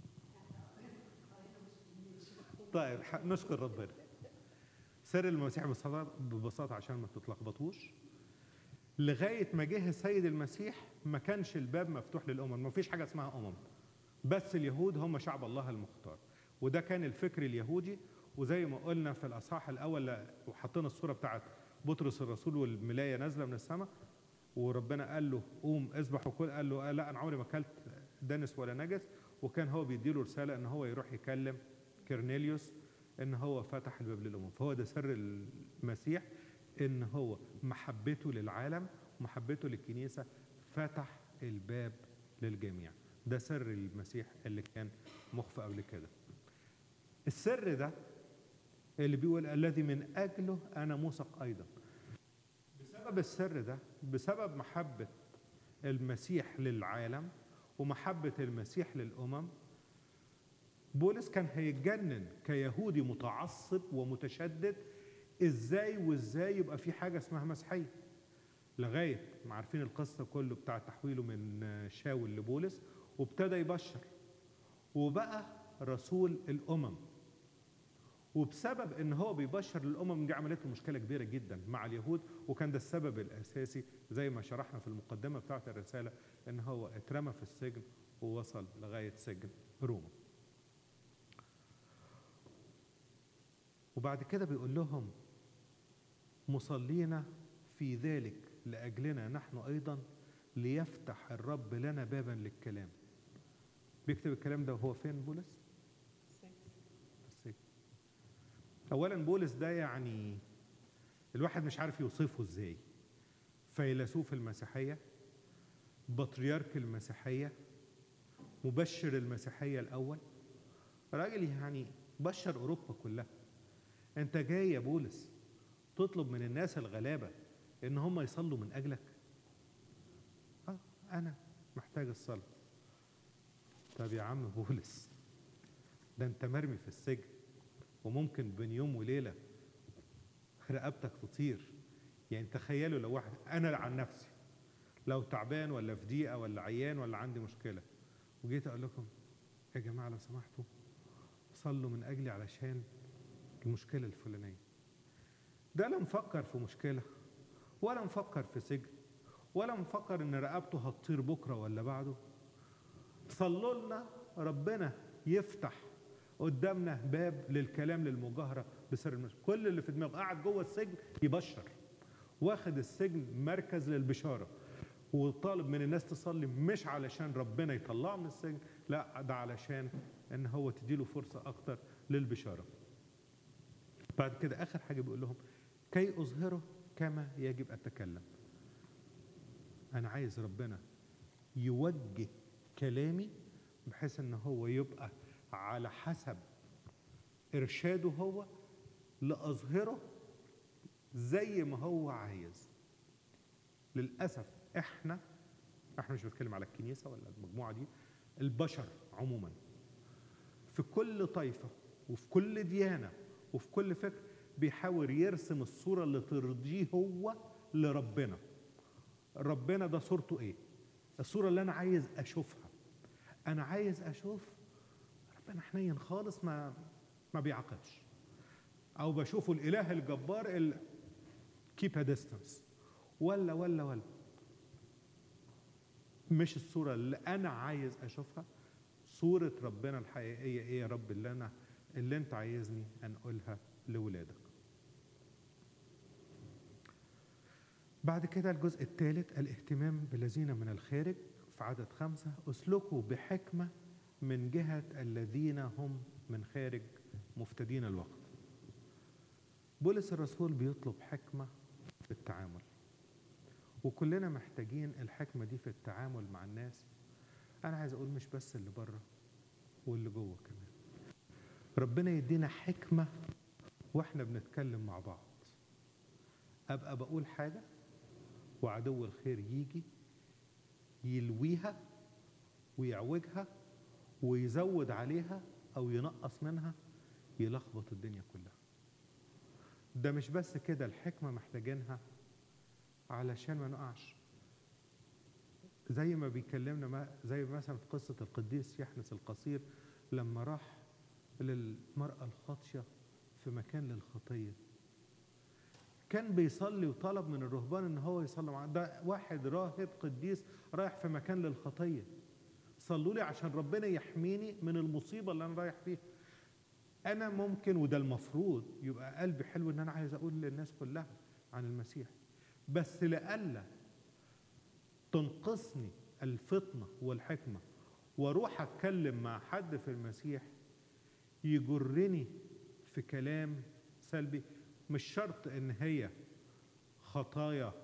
طيب نشكر ربنا سر المسيح ببساطه ببساطه عشان ما تتلخبطوش لغايه ما جه السيد المسيح ما كانش الباب مفتوح للامم ما فيش حاجه اسمها امم بس اليهود هم شعب الله المختار وده كان الفكر اليهودي وزي ما قلنا في الاصحاح الاول وحطينا الصوره بتاعت بطرس الرسول والملايه نازله من السماء وربنا قال له قوم اذبح وكل قال له لا انا عمري ما اكلت دنس ولا نجس وكان هو بيديله رساله ان هو يروح يكلم كرنيليوس ان هو فتح الباب للامم فهو ده سر المسيح ان هو محبته للعالم ومحبته للكنيسه فتح الباب للجميع ده سر المسيح اللي كان مخفى قبل كده السر ده اللي بيقول الذي من اجله انا موثق ايضا بسبب السر ده بسبب محبه المسيح للعالم ومحبه المسيح للامم بولس كان هيتجنن كيهودي متعصب ومتشدد ازاي وازاي يبقى في حاجه اسمها مسيحيه لغايه ما عارفين القصه كله بتاع تحويله من شاول لبولس وابتدى يبشر وبقى رسول الامم وبسبب ان هو بيبشر للامم دي عملت له مشكله كبيره جدا مع اليهود وكان ده السبب الاساسي زي ما شرحنا في المقدمه بتاعه الرساله ان هو اترمى في السجن ووصل لغايه سجن روما وبعد كده بيقول لهم مصلين في ذلك لاجلنا نحن ايضا ليفتح الرب لنا بابا للكلام بيكتب الكلام ده وهو فين بولس السجن اولا بولس ده يعني الواحد مش عارف يوصفه ازاي فيلسوف المسيحيه بطريرك المسيحيه مبشر المسيحيه الاول راجل يعني بشر اوروبا كلها انت جاي يا بولس تطلب من الناس الغلابه ان هم يصلوا من اجلك اه انا محتاج الصلاه طب يا عم بولس ده انت مرمي في السجن وممكن بين يوم وليله رقبتك تطير يعني تخيلوا لو واحد انا عن نفسي لو تعبان ولا في ضيقه ولا عيان ولا عندي مشكله وجيت اقول لكم يا جماعه لو سمحتوا صلوا من اجلي علشان المشكله الفلانيه ده لا مفكر في مشكلة ولا مفكر في سجن ولا مفكر ان رقبته هتطير بكرة ولا بعده صلوا لنا ربنا يفتح قدامنا باب للكلام للمجاهرة بسر المشكلة كل اللي في دماغه قاعد جوه السجن يبشر واخد السجن مركز للبشارة وطالب من الناس تصلي مش علشان ربنا يطلعه من السجن لا ده علشان ان هو تديله فرصة اكتر للبشارة بعد كده اخر حاجة بيقول لهم كي اظهره كما يجب اتكلم انا عايز ربنا يوجه كلامي بحيث ان هو يبقى على حسب ارشاده هو لاظهره زي ما هو عايز للاسف احنا احنا مش بتكلم على الكنيسه ولا المجموعه دي البشر عموما في كل طائفه وفي كل ديانه وفي كل فكر بيحاول يرسم الصوره اللي ترضيه هو لربنا ربنا ده صورته ايه الصوره اللي انا عايز اشوفها انا عايز اشوف ربنا حنين خالص ما ما بيعاقبش او بشوفه الاله الجبار ال keep a distance ولا ولا ولا مش الصورة اللي أنا عايز أشوفها صورة ربنا الحقيقية إيه يا رب اللي أنا اللي أنت عايزني أنقلها لولادك بعد كده الجزء الثالث الاهتمام بالذين من الخارج في عدد خمسة اسلكوا بحكمة من جهة الذين هم من خارج مفتدين الوقت بولس الرسول بيطلب حكمة في التعامل وكلنا محتاجين الحكمة دي في التعامل مع الناس أنا عايز أقول مش بس اللي بره واللي جوه كمان ربنا يدينا حكمة وإحنا بنتكلم مع بعض أبقى بقول حاجة وعدو الخير يجي يلويها ويعوجها ويزود عليها أو ينقص منها يلخبط الدنيا كلها ده مش بس كده الحكمة محتاجينها علشان ما نقعش زي ما بيكلمنا ما زي مثلا في قصة القديس يحنس القصير لما راح للمرأة الخاطية في مكان للخطية كان بيصلي وطلب من الرهبان ان هو يصلي معاه ده واحد راهب قديس رايح في مكان للخطية صلوا لي عشان ربنا يحميني من المصيبة اللي انا رايح فيها انا ممكن وده المفروض يبقى قلبي حلو ان انا عايز اقول للناس كلها عن المسيح بس لألا تنقصني الفطنة والحكمة واروح اتكلم مع حد في المسيح يجرني في كلام سلبي مش شرط ان هي خطايا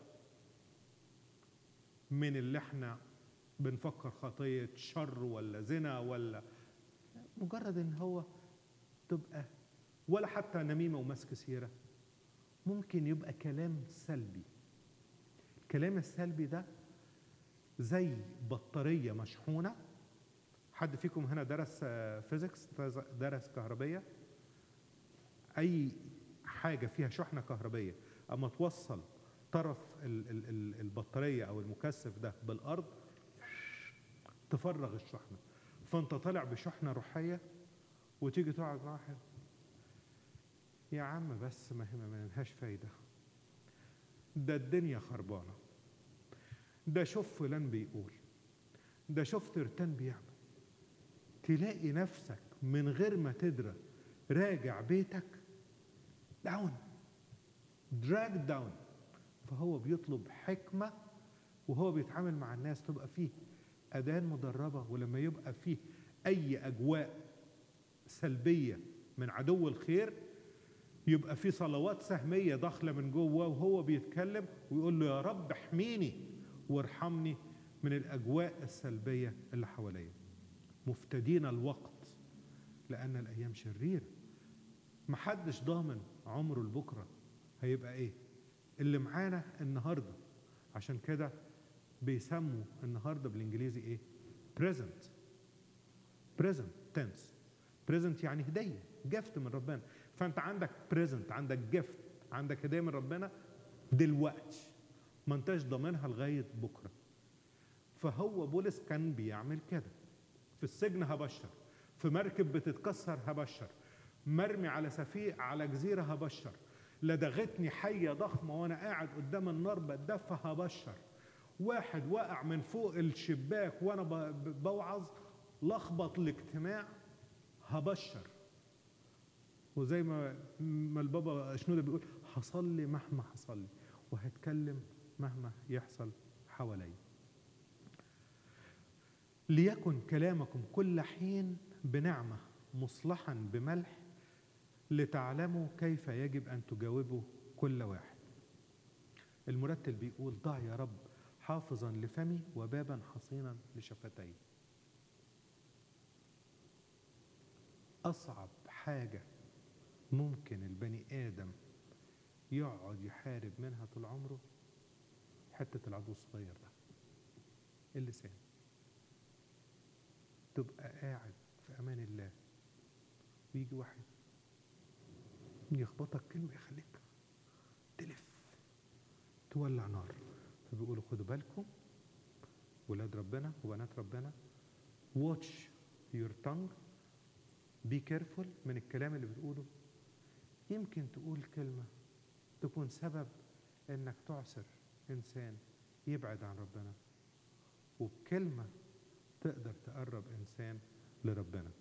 من اللي احنا بنفكر خطية شر ولا زنا ولا مجرد ان هو تبقى ولا حتى نميمة ومسك سيرة ممكن يبقى كلام سلبي الكلام السلبي ده زي بطارية مشحونة حد فيكم هنا درس فيزيكس درس كهربية أي حاجة فيها شحنة كهربية أما توصل طرف ال- ال- ال- البطارية أو المكثف ده بالأرض تفرغ الشحنة فأنت طالع بشحنة روحية وتيجي تقعد مع واحد يا عم بس ما هي ما لهاش فايدة ده الدنيا خربانة ده شوف فلان بيقول ده شوف ترتان بيعمل تلاقي نفسك من غير ما تدرى راجع بيتك داون دراج داون فهو بيطلب حكمة وهو بيتعامل مع الناس تبقى فيه أذان مدربة ولما يبقى فيه أي أجواء سلبية من عدو الخير يبقى في صلوات سهمية داخلة من جوه وهو بيتكلم ويقول له يا رب احميني وارحمني من الأجواء السلبية اللي حواليا مفتدين الوقت لأن الأيام شريرة محدش ضامن عمره لبكرة هيبقى إيه اللي معانا النهاردة عشان كده بيسموا النهاردة بالإنجليزي إيه present present tense present يعني هدية جفت من ربنا فأنت عندك present عندك جفت عندك هدية من ربنا دلوقتي ما انتش ضامنها لغاية بكرة فهو بولس كان بيعمل كده في السجن هبشر في مركب بتتكسر هبشر مرمي على سفينة على جزيرة هبشر لدغتني حية ضخمة وأنا قاعد قدام النار بتدفى هبشر واحد وقع من فوق الشباك وأنا ب- بوعظ لخبط الاجتماع هبشر وزي ما ما البابا شنودة بيقول هصلي مهما حصل لي وهتكلم مهما يحصل حواليا ليكن كلامكم كل حين بنعمة مصلحا بملح لتعلموا كيف يجب أن تجاوبوا كل واحد المرتل بيقول ضع يا رب حافظا لفمي وبابا حصينا لشفتي أصعب حاجة ممكن البني آدم يقعد يحارب منها طول عمره حتة العضو الصغير ده اللسان تبقى قاعد في أمان الله ويجي واحد يخبطك كلمة يخليك تلف تولع نار فبيقولوا خدوا بالكم ولاد ربنا وبنات ربنا watch your tongue be careful من الكلام اللي بتقوله يمكن تقول كلمة تكون سبب انك تعسر انسان يبعد عن ربنا وبكلمة تقدر تقرب انسان لربنا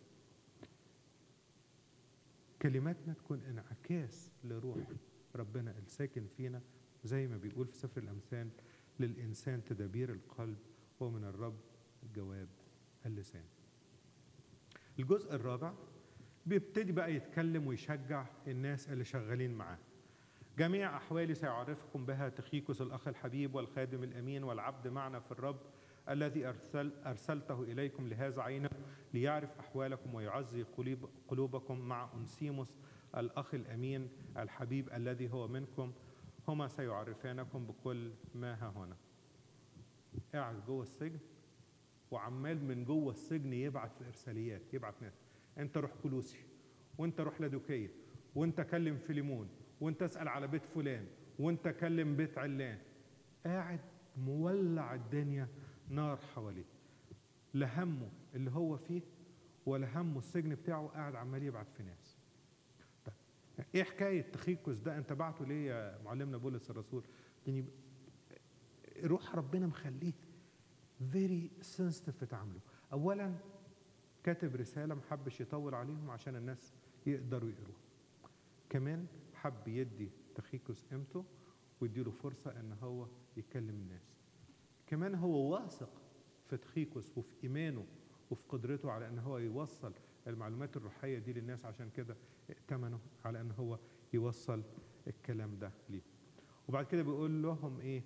كلماتنا تكون انعكاس لروح ربنا الساكن فينا زي ما بيقول في سفر الامثال للانسان تدابير القلب ومن الرب جواب اللسان الجزء الرابع بيبتدي بقى يتكلم ويشجع الناس اللي شغالين معاه جميع أحوالي سيعرفكم بها تخيكوس الأخ الحبيب والخادم الأمين والعبد معنا في الرب الذي أرسل أرسلته إليكم لهذا عينه ليعرف أحوالكم ويعزي قلوب قلوبكم مع أنسيموس الأخ الأمين الحبيب الذي هو منكم هما سيعرفانكم بكل ما ها هنا قاعد جوه السجن وعمال من جوه السجن يبعت في ارساليات يبعت ناس انت روح كلوسي وانت روح لادوكيه وانت كلم فيليمون وانت اسال على بيت فلان وانت كلم بيت علان قاعد مولع الدنيا نار حواليه لا همه اللي هو فيه ولا همه السجن بتاعه قاعد عمال يبعت في ناس طيب ايه حكايه تخيكوس ده انت بعته ليه يا معلمنا بولس الرسول يعني روح ربنا مخليه فيري سنسيتيف في تعامله اولا كاتب رساله محبش يطول عليهم عشان الناس يقدروا يقروها كمان حب يدي تخيكوس قيمته ويديله فرصه ان هو يكلم الناس كمان هو واثق في تخيكوس وفي ايمانه وفي قدرته على ان هو يوصل المعلومات الروحيه دي للناس عشان كده ائتمنه على ان هو يوصل الكلام ده ليه وبعد كده بيقول لهم ايه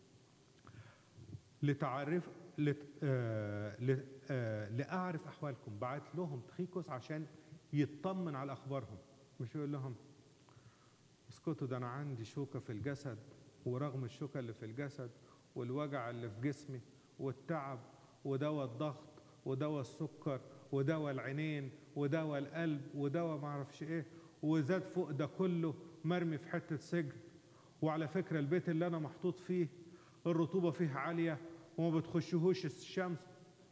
لتعرف لت... آه... لت... آه... لأعرف أحوالكم بعت لهم تخيكوس عشان يطمن على أخبارهم مش يقول لهم اسكتوا ده أنا عندي شوكة في الجسد ورغم الشوكة اللي في الجسد والوجع اللي في جسمي والتعب ودواء الضغط ودواء السكر ودواء العينين ودواء القلب ودواء ما اعرفش ايه وزاد فوق ده كله مرمي في حته سجن وعلى فكره البيت اللي انا محطوط فيه الرطوبه فيه عاليه وما بتخشهوش الشمس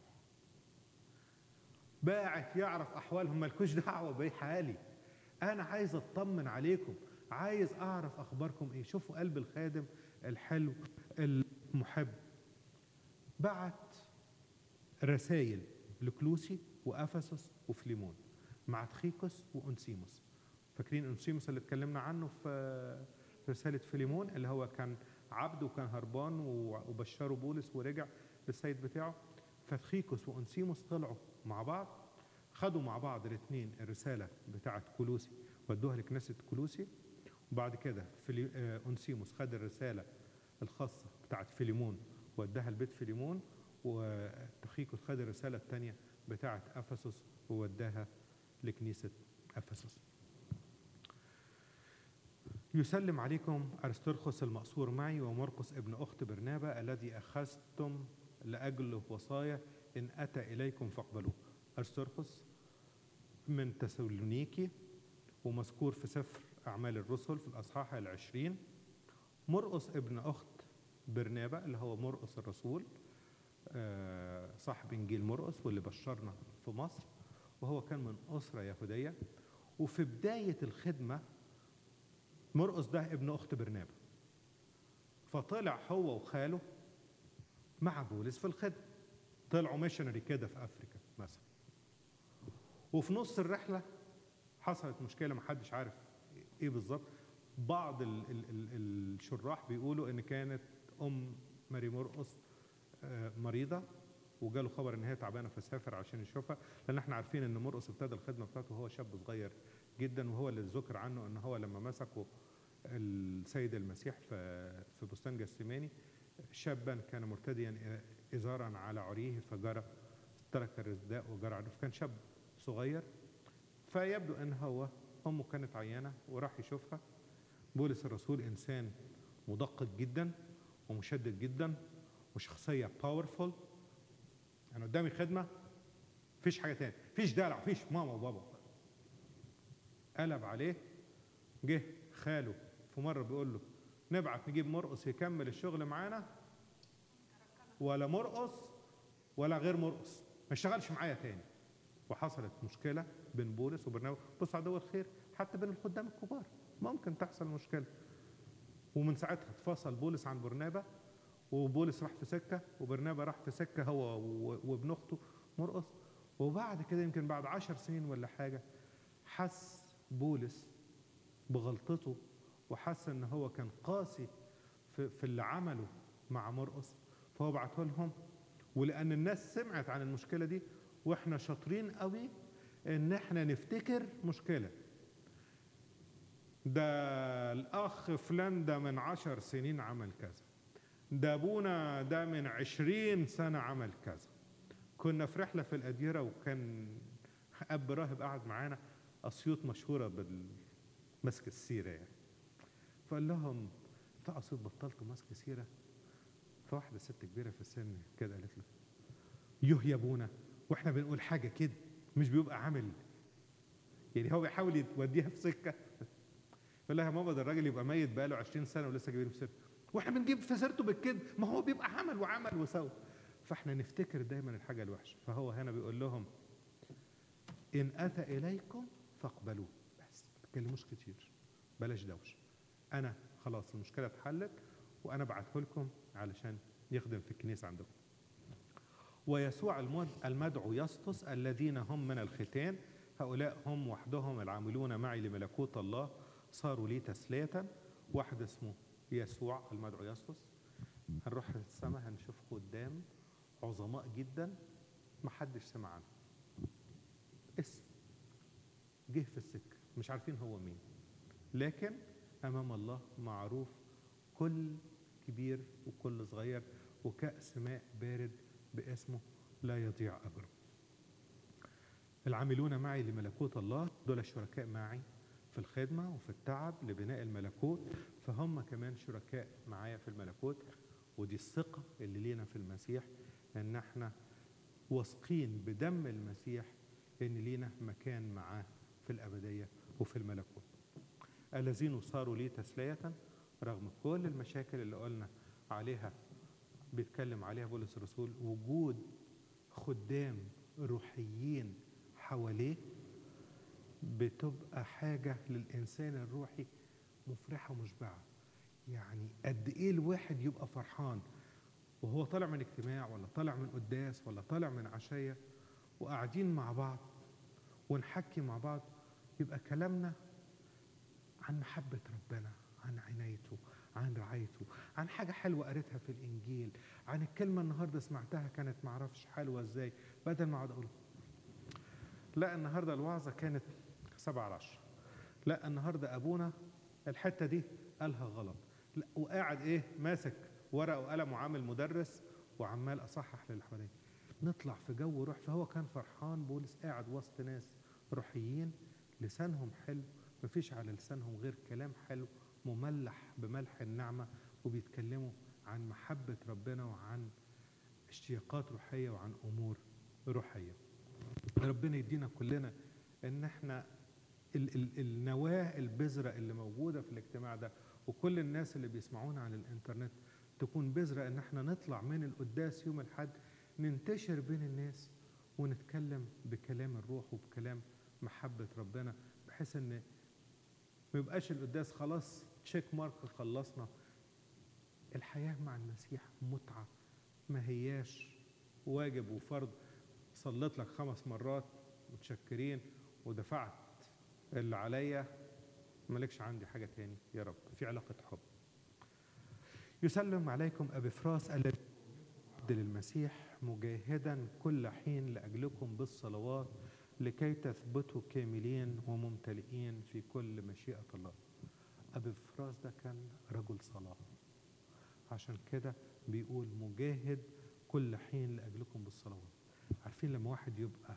باعت يعرف احوالهم مالكوش دعوه بايه حالي انا عايز اطمن عليكم عايز اعرف اخباركم ايه شوفوا قلب الخادم الحلو المحب بعت رسائل لكلوسي وافسس وفليمون مع تخيكوس وانسيموس فاكرين انسيموس اللي اتكلمنا عنه في رساله فيليمون اللي هو كان عبد وكان هربان وبشره بولس ورجع للسيد بتاعه فتخيكوس وانسيموس طلعوا مع بعض خدوا مع بعض الاثنين الرساله بتاعه كلوسي ودوها لكنيسه كلوسي وبعد كده فيلي... انسيموس خد الرساله الخاصه بتاعه فيليمون وداها لبيت فيليمون وتخيكوس خد الرساله الثانيه بتاعه افسس ووداها لكنيسه افسس يسلم عليكم أرسترخس المأسور معي ومرقس ابن أخت برنابا الذي أخذتم لأجله وصايا إن أتى إليكم فاقبلوه أرسترخس من تسالونيكي ومذكور في سفر أعمال الرسل في الأصحاح العشرين مرقس ابن أخت برنابا اللي هو مرقس الرسول صاحب إنجيل مرقس واللي بشرنا في مصر وهو كان من أسرة يهودية وفي بداية الخدمة مرقس ده ابن اخت برنابا فطلع هو وخاله مع بولس في الخدمه طلعوا ميشنري كده في افريكا مثلا وفي نص الرحله حصلت مشكله محدش عارف ايه بالظبط بعض ال ال ال الشراح بيقولوا ان كانت ام ماري مرقس آه، مريضه وجاله خبر ان هي تعبانه فسافر عشان يشوفها لان احنا عارفين ان مرقس ابتدى الخدمه بتاعته وهو شاب صغير جدا وهو اللي ذكر عنه ان هو لما مسكه السيد المسيح في في بستان جسيماني شابا كان مرتديا ازارا على عريه فجرى ترك الرداء وجرى عليه فكان شاب صغير فيبدو ان هو امه كانت عيانه وراح يشوفها بولس الرسول انسان مدقق جدا ومشدد جدا وشخصيه باورفول انا قدامي خدمه مفيش حاجه تاني مفيش دلع مفيش ماما وبابا قلب عليه جه خاله في مره بيقول له نبعت نجيب مرقص يكمل الشغل معانا ولا مرقص ولا غير مرقص ما اشتغلش معايا تاني وحصلت مشكله بين بولس وبرنابا بص عدو الخير حتى بين الخدام الكبار ممكن تحصل مشكله ومن ساعتها اتفصل بولس عن برنابا وبولس راح في سكه وبرنابا راح في سكه هو و- وابن اخته مرقص وبعد كده يمكن بعد عشر سنين ولا حاجه حس بولس بغلطته وحس ان هو كان قاسي في, في اللي عمله مع مرقص فهو بعته لهم ولان الناس سمعت عن المشكله دي واحنا شاطرين قوي ان احنا نفتكر مشكله ده الاخ فلان ده من عشر سنين عمل كذا ده ابونا ده من عشرين سنه عمل كذا كنا في رحله في الاديره وكان اب راهب قعد معانا اسيوط مشهوره بالمسك السيره يعني فقال لهم بتاع اسيوط بطلتوا مسك سيره فواحده ست كبيره في السن كده قالت له يوه يا ابونا واحنا بنقول حاجه كده مش بيبقى عامل يعني هو بيحاول يوديها في سكه يقول لها يا ماما ده الراجل يبقى ميت بقاله 20 سنه ولسه جايبينه في سيرته واحنا بنجيب في سيرته بالكده ما هو بيبقى عمل وعمل وسوى فاحنا نفتكر دايما الحاجه الوحشه فهو هنا بيقول لهم ان اتى اليكم فاقبلوه بس ما تتكلموش كتير بلاش دوشه انا خلاص المشكله اتحلت وانا بعته لكم علشان يخدم في الكنيسه عندكم ويسوع المد- المدعو يسطس الذين هم من الختان هؤلاء هم وحدهم العاملون معي لملكوت الله صاروا لي تسلية واحد اسمه يسوع المدعو يسطس هنروح السماء هنشوف قدام عظماء جدا ما حدش سمع عنه اسم جه في السكة مش عارفين هو مين لكن أمام الله معروف كل كبير وكل صغير وكأس ماء بارد باسمه لا يضيع أجره العاملون معي لملكوت الله دول الشركاء معي في الخدمة وفي التعب لبناء الملكوت فهم كمان شركاء معايا في الملكوت ودي الثقة اللي لينا في المسيح ان احنا واثقين بدم المسيح ان لينا مكان معاه في الأبدية وفي الملكوت الذين صاروا لي تسلية رغم كل المشاكل اللي قلنا عليها بيتكلم عليها بولس الرسول وجود خدام روحيين حواليه بتبقى حاجة للإنسان الروحي مفرحة ومشبعة يعني قد إيه الواحد يبقى فرحان وهو طالع من اجتماع ولا طالع من قداس ولا طالع من عشية وقاعدين مع بعض ونحكي مع بعض يبقى كلامنا عن محبة ربنا عن عنايته عن رعايته عن حاجة حلوة قريتها في الإنجيل عن الكلمة النهاردة سمعتها كانت معرفش حلوة إزاي بدل ما أقعد أقول لا النهاردة الوعظة كانت سبعة على عشرة لا النهاردة أبونا الحتة دي قالها غلط لا وقاعد إيه ماسك ورقة وقلم وعامل مدرس وعمال أصحح للي حواليه نطلع في جو روح فهو كان فرحان بولس قاعد وسط ناس روحيين لسانهم حلو مفيش على لسانهم غير كلام حلو مملح بملح النعمة وبيتكلموا عن محبة ربنا وعن اشتياقات روحية وعن أمور روحية ربنا يدينا كلنا ان احنا ال ال النواه البذره اللي موجوده في الاجتماع ده وكل الناس اللي بيسمعونا على الانترنت تكون بذره ان احنا نطلع من القداس يوم الاحد ننتشر بين الناس ونتكلم بكلام الروح وبكلام محبه ربنا بحيث ان ما يبقاش القداس خلاص تشيك مارك خلصنا الحياة مع المسيح متعة ما هياش واجب وفرض صليت لك خمس مرات متشكرين ودفعت اللي عليا مالكش عندي حاجة تاني يا رب في علاقة حب يسلم عليكم أبي فراس الذي عبد للمسيح مجاهدا كل حين لأجلكم بالصلوات لكي تثبتوا كاملين وممتلئين في كل مشيئة الله أبي فراس ده كان رجل صلاة عشان كده بيقول مجاهد كل حين لأجلكم بالصلوات عارفين لما واحد يبقى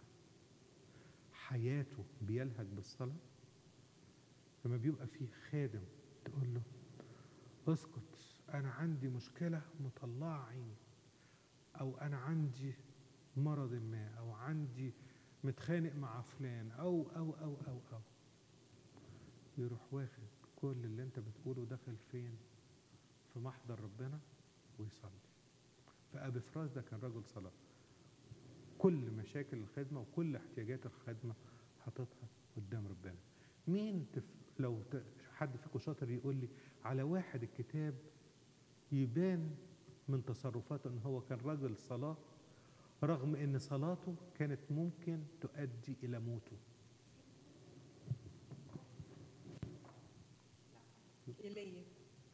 حياته بيلهج بالصلاة لما بيبقى فيه خادم تقول له اسكت أنا عندي مشكلة مطلعة عيني أو أنا عندي مرض ما أو عندي متخانق مع فلان أو أو أو أو أو يروح واخد كل اللي أنت بتقوله داخل فين في محضر ربنا ويصلي فأبي فراس ده كان رجل صلاة كل مشاكل الخدمة وكل احتياجات الخدمة حاططها قدام ربنا مين تف... لو ت... حد فيكم شاطر يقول لي على واحد الكتاب يبان من تصرفاته ان هو كان رجل صلاة رغم ان صلاته كانت ممكن تؤدي الى موته إلي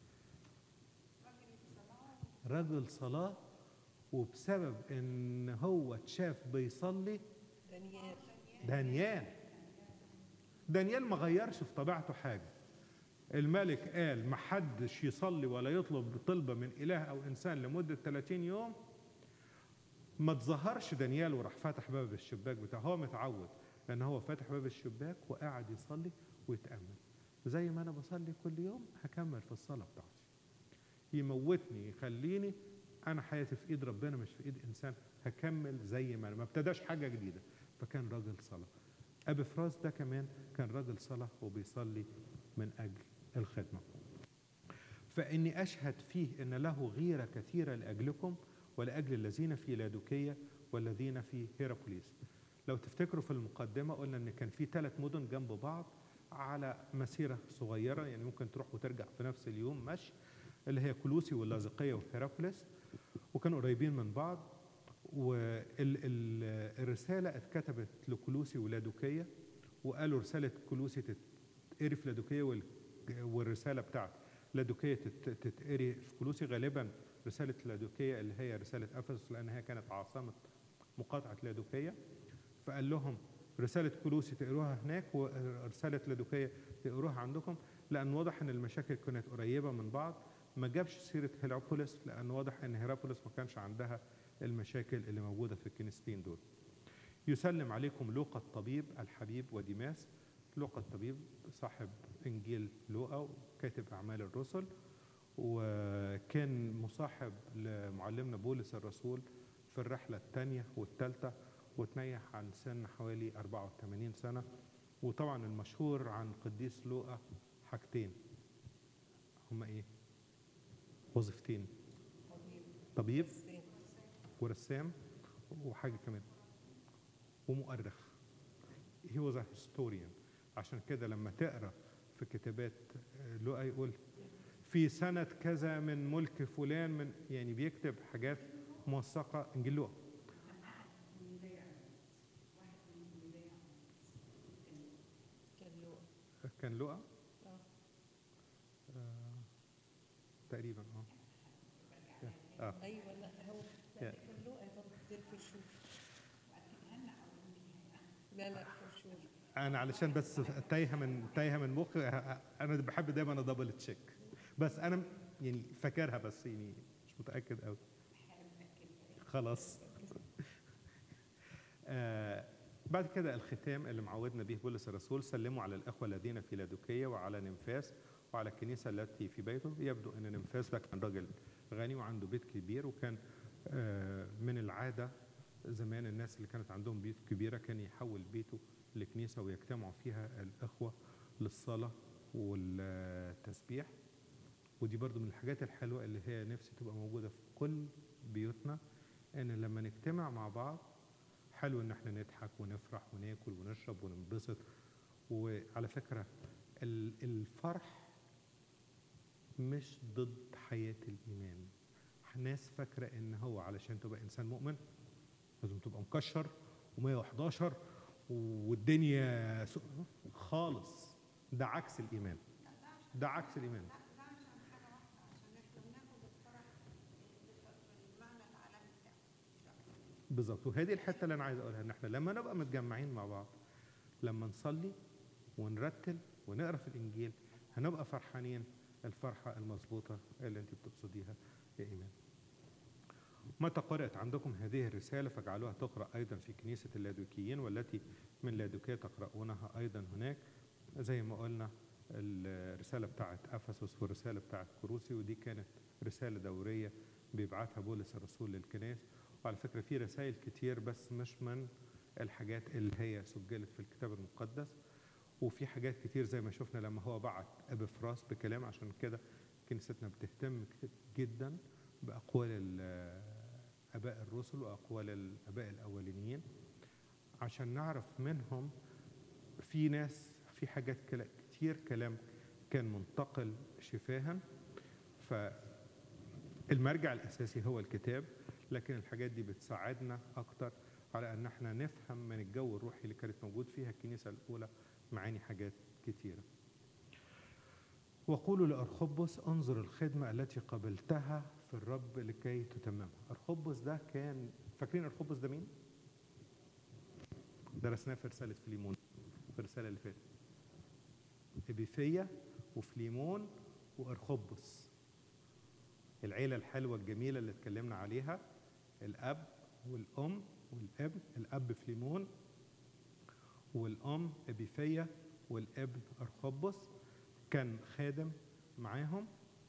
رجل صلاة وبسبب ان هو اتشاف بيصلي دانيال دانيال دانيال ما غيرش في طبيعته حاجة الملك قال ما حدش يصلي ولا يطلب طلبة من إله أو إنسان لمدة 30 يوم ما تظهرش دانيال وراح فاتح باب الشباك بتاعه هو متعود لأن هو فاتح باب الشباك وقاعد يصلي ويتأمل زي ما أنا بصلي كل يوم هكمل في الصلاة بتاعتي يموتني يخليني أنا حياتي في إيد ربنا مش في إيد إنسان هكمل زي ما أنا ما ابتداش حاجة جديدة فكان راجل صلاة أبي فراس ده كمان كان راجل صلاة وبيصلي من أجل الخدمة فإني أشهد فيه أن له غيرة كثيرة لأجلكم ولأجل الذين في لادوكية والذين في هيرابوليس لو تفتكروا في المقدمة قلنا أن كان في ثلاث مدن جنب بعض على مسيرة صغيرة يعني ممكن تروح وترجع في نفس اليوم مشي اللي هي كلوسي واللاذقية وهيرابوليس وكانوا قريبين من بعض والرسالة اتكتبت لكلوسي ولادوكية وقالوا رسالة كلوسي تتقري في لادوكية وال- والرسالة بتاعت لادوكية تت- تتقري في كلوسي غالبا رسالة لادوكية اللي هي رسالة أفسس لأن هي كانت عاصمة مقاطعة لادوكية فقال لهم رسالة كلوسي تقروها هناك ورسالة لادوكية تقروها عندكم لأن واضح إن المشاكل كانت قريبة من بعض ما جابش سيرة هيرابوليس لأن واضح إن هيرابوليس ما كانش عندها المشاكل اللي موجودة في الكنيستين دول يسلم عليكم لوقا الطبيب الحبيب وديماس لوقا الطبيب صاحب إنجيل لوقا وكاتب أعمال الرسل وكان مصاحب لمعلمنا بولس الرسول في الرحلة الثانية والثالثة وتنيح عن سن حوالي 84 سنة وطبعا المشهور عن قديس لوقا حاجتين هما ايه؟ وظيفتين طبيب طبيب حسين ورسام وحاجة كمان ومؤرخ he was a historian عشان كده لما تقرا في كتابات آه، لوقا يقول في سنة كذا من ملك فلان من يعني بيكتب حاجات موثقة انجيل لوقا كان له كان لوقا آه. آه تقريبا اه اه ايوه لا هو لا يا. كان له برضه زي الفرشور لا لا فرشور انا علشان بس تايهه من تايهه من مخي انا بحب دايما ادبل تشيك بس انا م- يعني فاكرها بس يعني مش متاكد قوي خلاص آه بعد كده الختام اللي معودنا به بولس الرسول سلموا على الاخوه الذين في لادوكيه وعلى نمفاس وعلى الكنيسه التي في بيته يبدو ان نمفاس ده كان راجل غني وعنده بيت كبير وكان آه من العاده زمان الناس اللي كانت عندهم بيوت كبيره كان يحول بيته لكنيسه ويجتمعوا فيها الاخوه للصلاه والتسبيح ودي برضو من الحاجات الحلوة اللي هي نفسي تبقى موجودة في كل بيوتنا ان لما نجتمع مع بعض حلو ان احنا نضحك ونفرح وناكل ونشرب وننبسط وعلى فكرة ال- الفرح مش ضد حياة الإيمان ناس فاكرة إن هو علشان تبقى إنسان مؤمن لازم تبقى مكشر و111 والدنيا سو- خالص ده عكس الإيمان ده عكس الإيمان بالظبط وهذه الحته اللي انا عايز اقولها ان احنا لما نبقى متجمعين مع بعض لما نصلي ونرتل ونقرا في الانجيل هنبقى فرحانين الفرحه المظبوطه اللي انت بتقصديها يا ايمان متى قرأت عندكم هذه الرسالة فاجعلوها تقرأ أيضا في كنيسة اللادوكيين والتي من لادوكية تقرؤونها أيضا هناك زي ما قلنا الرسالة بتاعت أفسس والرسالة بتاعت كروسي ودي كانت رسالة دورية بيبعتها بولس الرسول للكنائس وعلى فكرة في رسائل كتير بس مش من الحاجات اللي هي سجلت في الكتاب المقدس وفي حاجات كتير زي ما شفنا لما هو بعت أبفراس بكلام عشان كده كنيستنا بتهتم جدا بأقوال ال- آباء الرسل وأقوال الآباء الأولينيين عشان نعرف منهم في ناس في حاجات كلا- كتير كلام كان منتقل شفاها فالمرجع الأساسي هو الكتاب لكن الحاجات دي بتساعدنا أكتر على أن احنا نفهم من الجو الروحي اللي كانت موجود فيها الكنيسة الأولى معاني حاجات كتيرة وقولوا لأرخبس انظر الخدمة التي قبلتها في الرب لكي تتممها أرخبس ده كان فاكرين أرخبس ده مين؟ درسناه في رسالة فيليمون في الرسالة اللي فاتت إبيفية وفليمون وأرخبس العيلة الحلوة الجميلة اللي اتكلمنا عليها الأب والأم والابن الأب فليمون والأم إبيفية والابن أرخبس كان خادم معاهم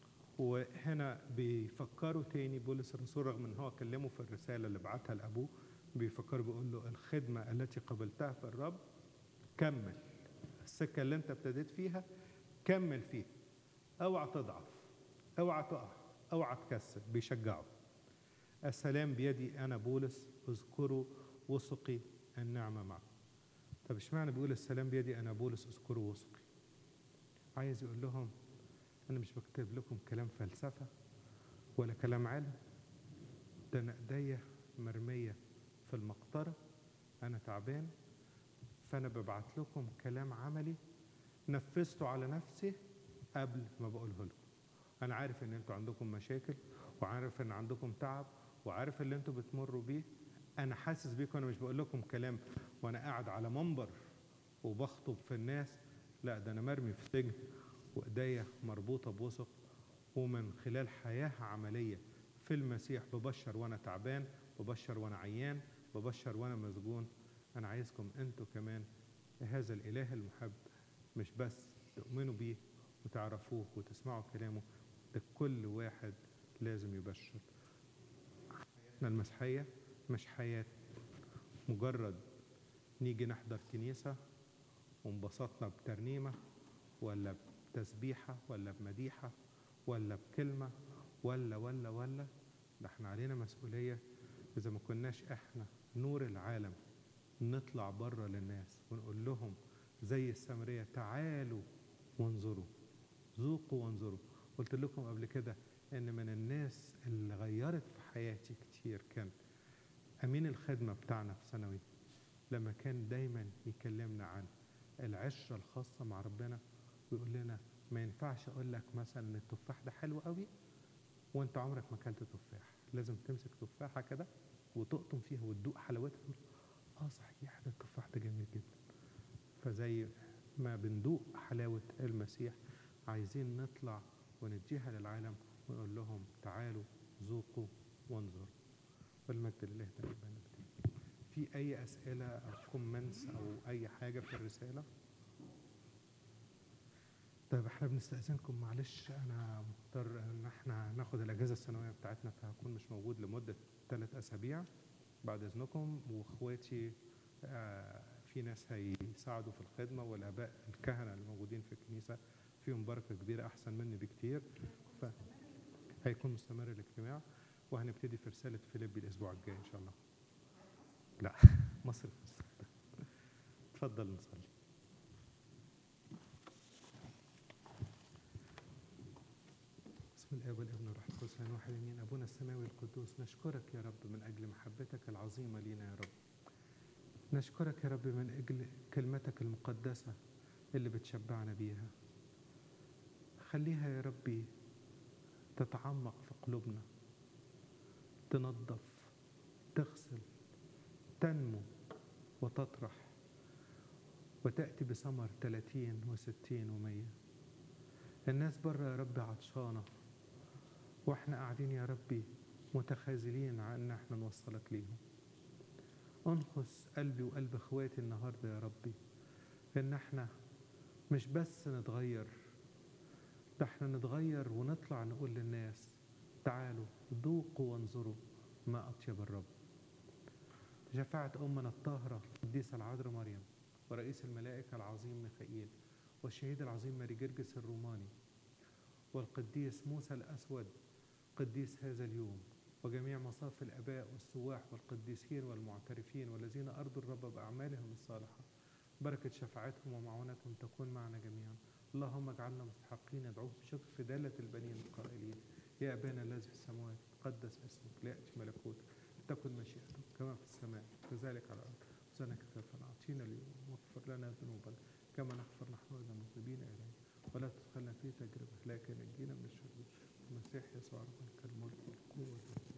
وهنا بيفكروا تاني بولس الرسول رغم ان هو كلمه في الرساله اللي بعتها لابوه بيفكروا بيقول له الخدمه التي قبلتها في الرب كمل السكه اللي انت ابتديت فيها كمل فيها اوعى تضعف اوعى تقع اوعى تكسل بيشجعوا السلام بيدي انا بولس اذكروا وثقي النعمه معكم طب اشمعنى بيقول السلام بيدي انا بولس اذكروا وثقي عايز يقول لهم انا مش بكتب لكم كلام فلسفه ولا كلام علم ده انا ايديا مرميه في المقطره انا تعبان فانا ببعت لكم كلام عملي نفذته على نفسي قبل ما بقوله لكم انا عارف ان انتوا عندكم مشاكل وعارف ان عندكم تعب وعارف اللي انتوا بتمروا بيه انا حاسس بيكم انا مش بقول لكم كلام وانا قاعد على منبر وبخطب في الناس لا ده انا مرمي في سجن وايديا مربوطه بوثق ومن خلال حياه عمليه في المسيح ببشر وانا تعبان ببشر وانا عيان ببشر وانا مسجون انا عايزكم انتوا كمان هذا الاله المحب مش بس تؤمنوا بيه وتعرفوه وتسمعوا كلامه ده كل واحد لازم يبشر حياتنا المسيحيه مش حياه مجرد نيجي نحضر كنيسه وانبسطنا بترنيمه ولا بتسبيحه ولا بمديحه ولا بكلمه ولا ولا ولا ده احنا علينا مسؤوليه اذا ما كناش احنا نور العالم نطلع بره للناس ونقول لهم زي السامريه تعالوا وانظروا ذوقوا وانظروا قلت لكم قبل كده ان من الناس اللي غيرت في حياتي كتير كان امين الخدمه بتاعنا في ثانوي لما كان دايما يكلمنا عن العشره الخاصه مع ربنا ويقول لنا ما ينفعش اقول لك مثلا ان التفاح ده حلو قوي وانت عمرك ما اكلت تفاح لازم تمسك تفاحه كده وتقطم فيها وتدوق حلاوتها تقول اه صحيح ده التفاح ده جميل جدا فزي ما بندوق حلاوه المسيح عايزين نطلع ونديها للعالم ونقول لهم تعالوا ذوقوا وانظروا والمجد لله دائما في اي اسئله او كومنتس او اي حاجه في الرساله طيب احنا بنستأذنكم معلش انا مضطر ان احنا ناخد الاجازه السنويه بتاعتنا فهكون مش موجود لمده ثلاث اسابيع بعد اذنكم واخواتي آه، في ناس هيساعدوا في الخدمه والاباء الكهنه الموجودين في الكنيسه فيهم بركه كبيره احسن مني بكتير ف هيكون مستمر الاجتماع وهنبتدي في رساله فيليبي الاسبوع الجاي ان شاء الله لا مصر اتفضل نصلي بسم الاب والابن والروح القدس الان واحد امين ابونا السماوي القدوس نشكرك يا رب من اجل محبتك العظيمه لينا يا رب نشكرك يا رب من اجل كلمتك المقدسه اللي بتشبعنا بيها خليها يا ربي تتعمق في قلوبنا تنظف تغسل تنمو وتطرح وتأتي بثمر 30 و60 و100 الناس بره يا رب عطشانة واحنا قاعدين يا ربي متخاذلين عن ان احنا نوصلك ليهم انخس قلبي وقلب اخواتي النهارده يا ربي ان احنا مش بس نتغير ده احنا نتغير ونطلع نقول للناس تعالوا ذوقوا وانظروا ما اطيب الرب شفاعة أمنا الطاهرة القديسة العذراء مريم ورئيس الملائكة العظيم ميخائيل والشهيد العظيم ماري جرجس الروماني والقديس موسى الأسود قديس هذا اليوم وجميع مصاف الآباء والسواح والقديسين والمعترفين والذين أرضوا الرب بأعمالهم الصالحة بركة شفاعتهم ومعونتهم تكون معنا جميعا اللهم اجعلنا مستحقين ندعوك بشكر في دالة البنين القائلين يا أبانا الذي في السماوات قدس اسمك ليأتي ملكوتك تكن مشيئتك كما في السماء كذلك على الأرض خبزنا كفافنا أعطينا اليوم واغفر لنا ذنوبنا كما نغفر نحن أيضا المذنبين إلينا ولا تدخلنا في تجربة لكن نجينا من الشرير المسيح يسوع ربنا الملك والقوة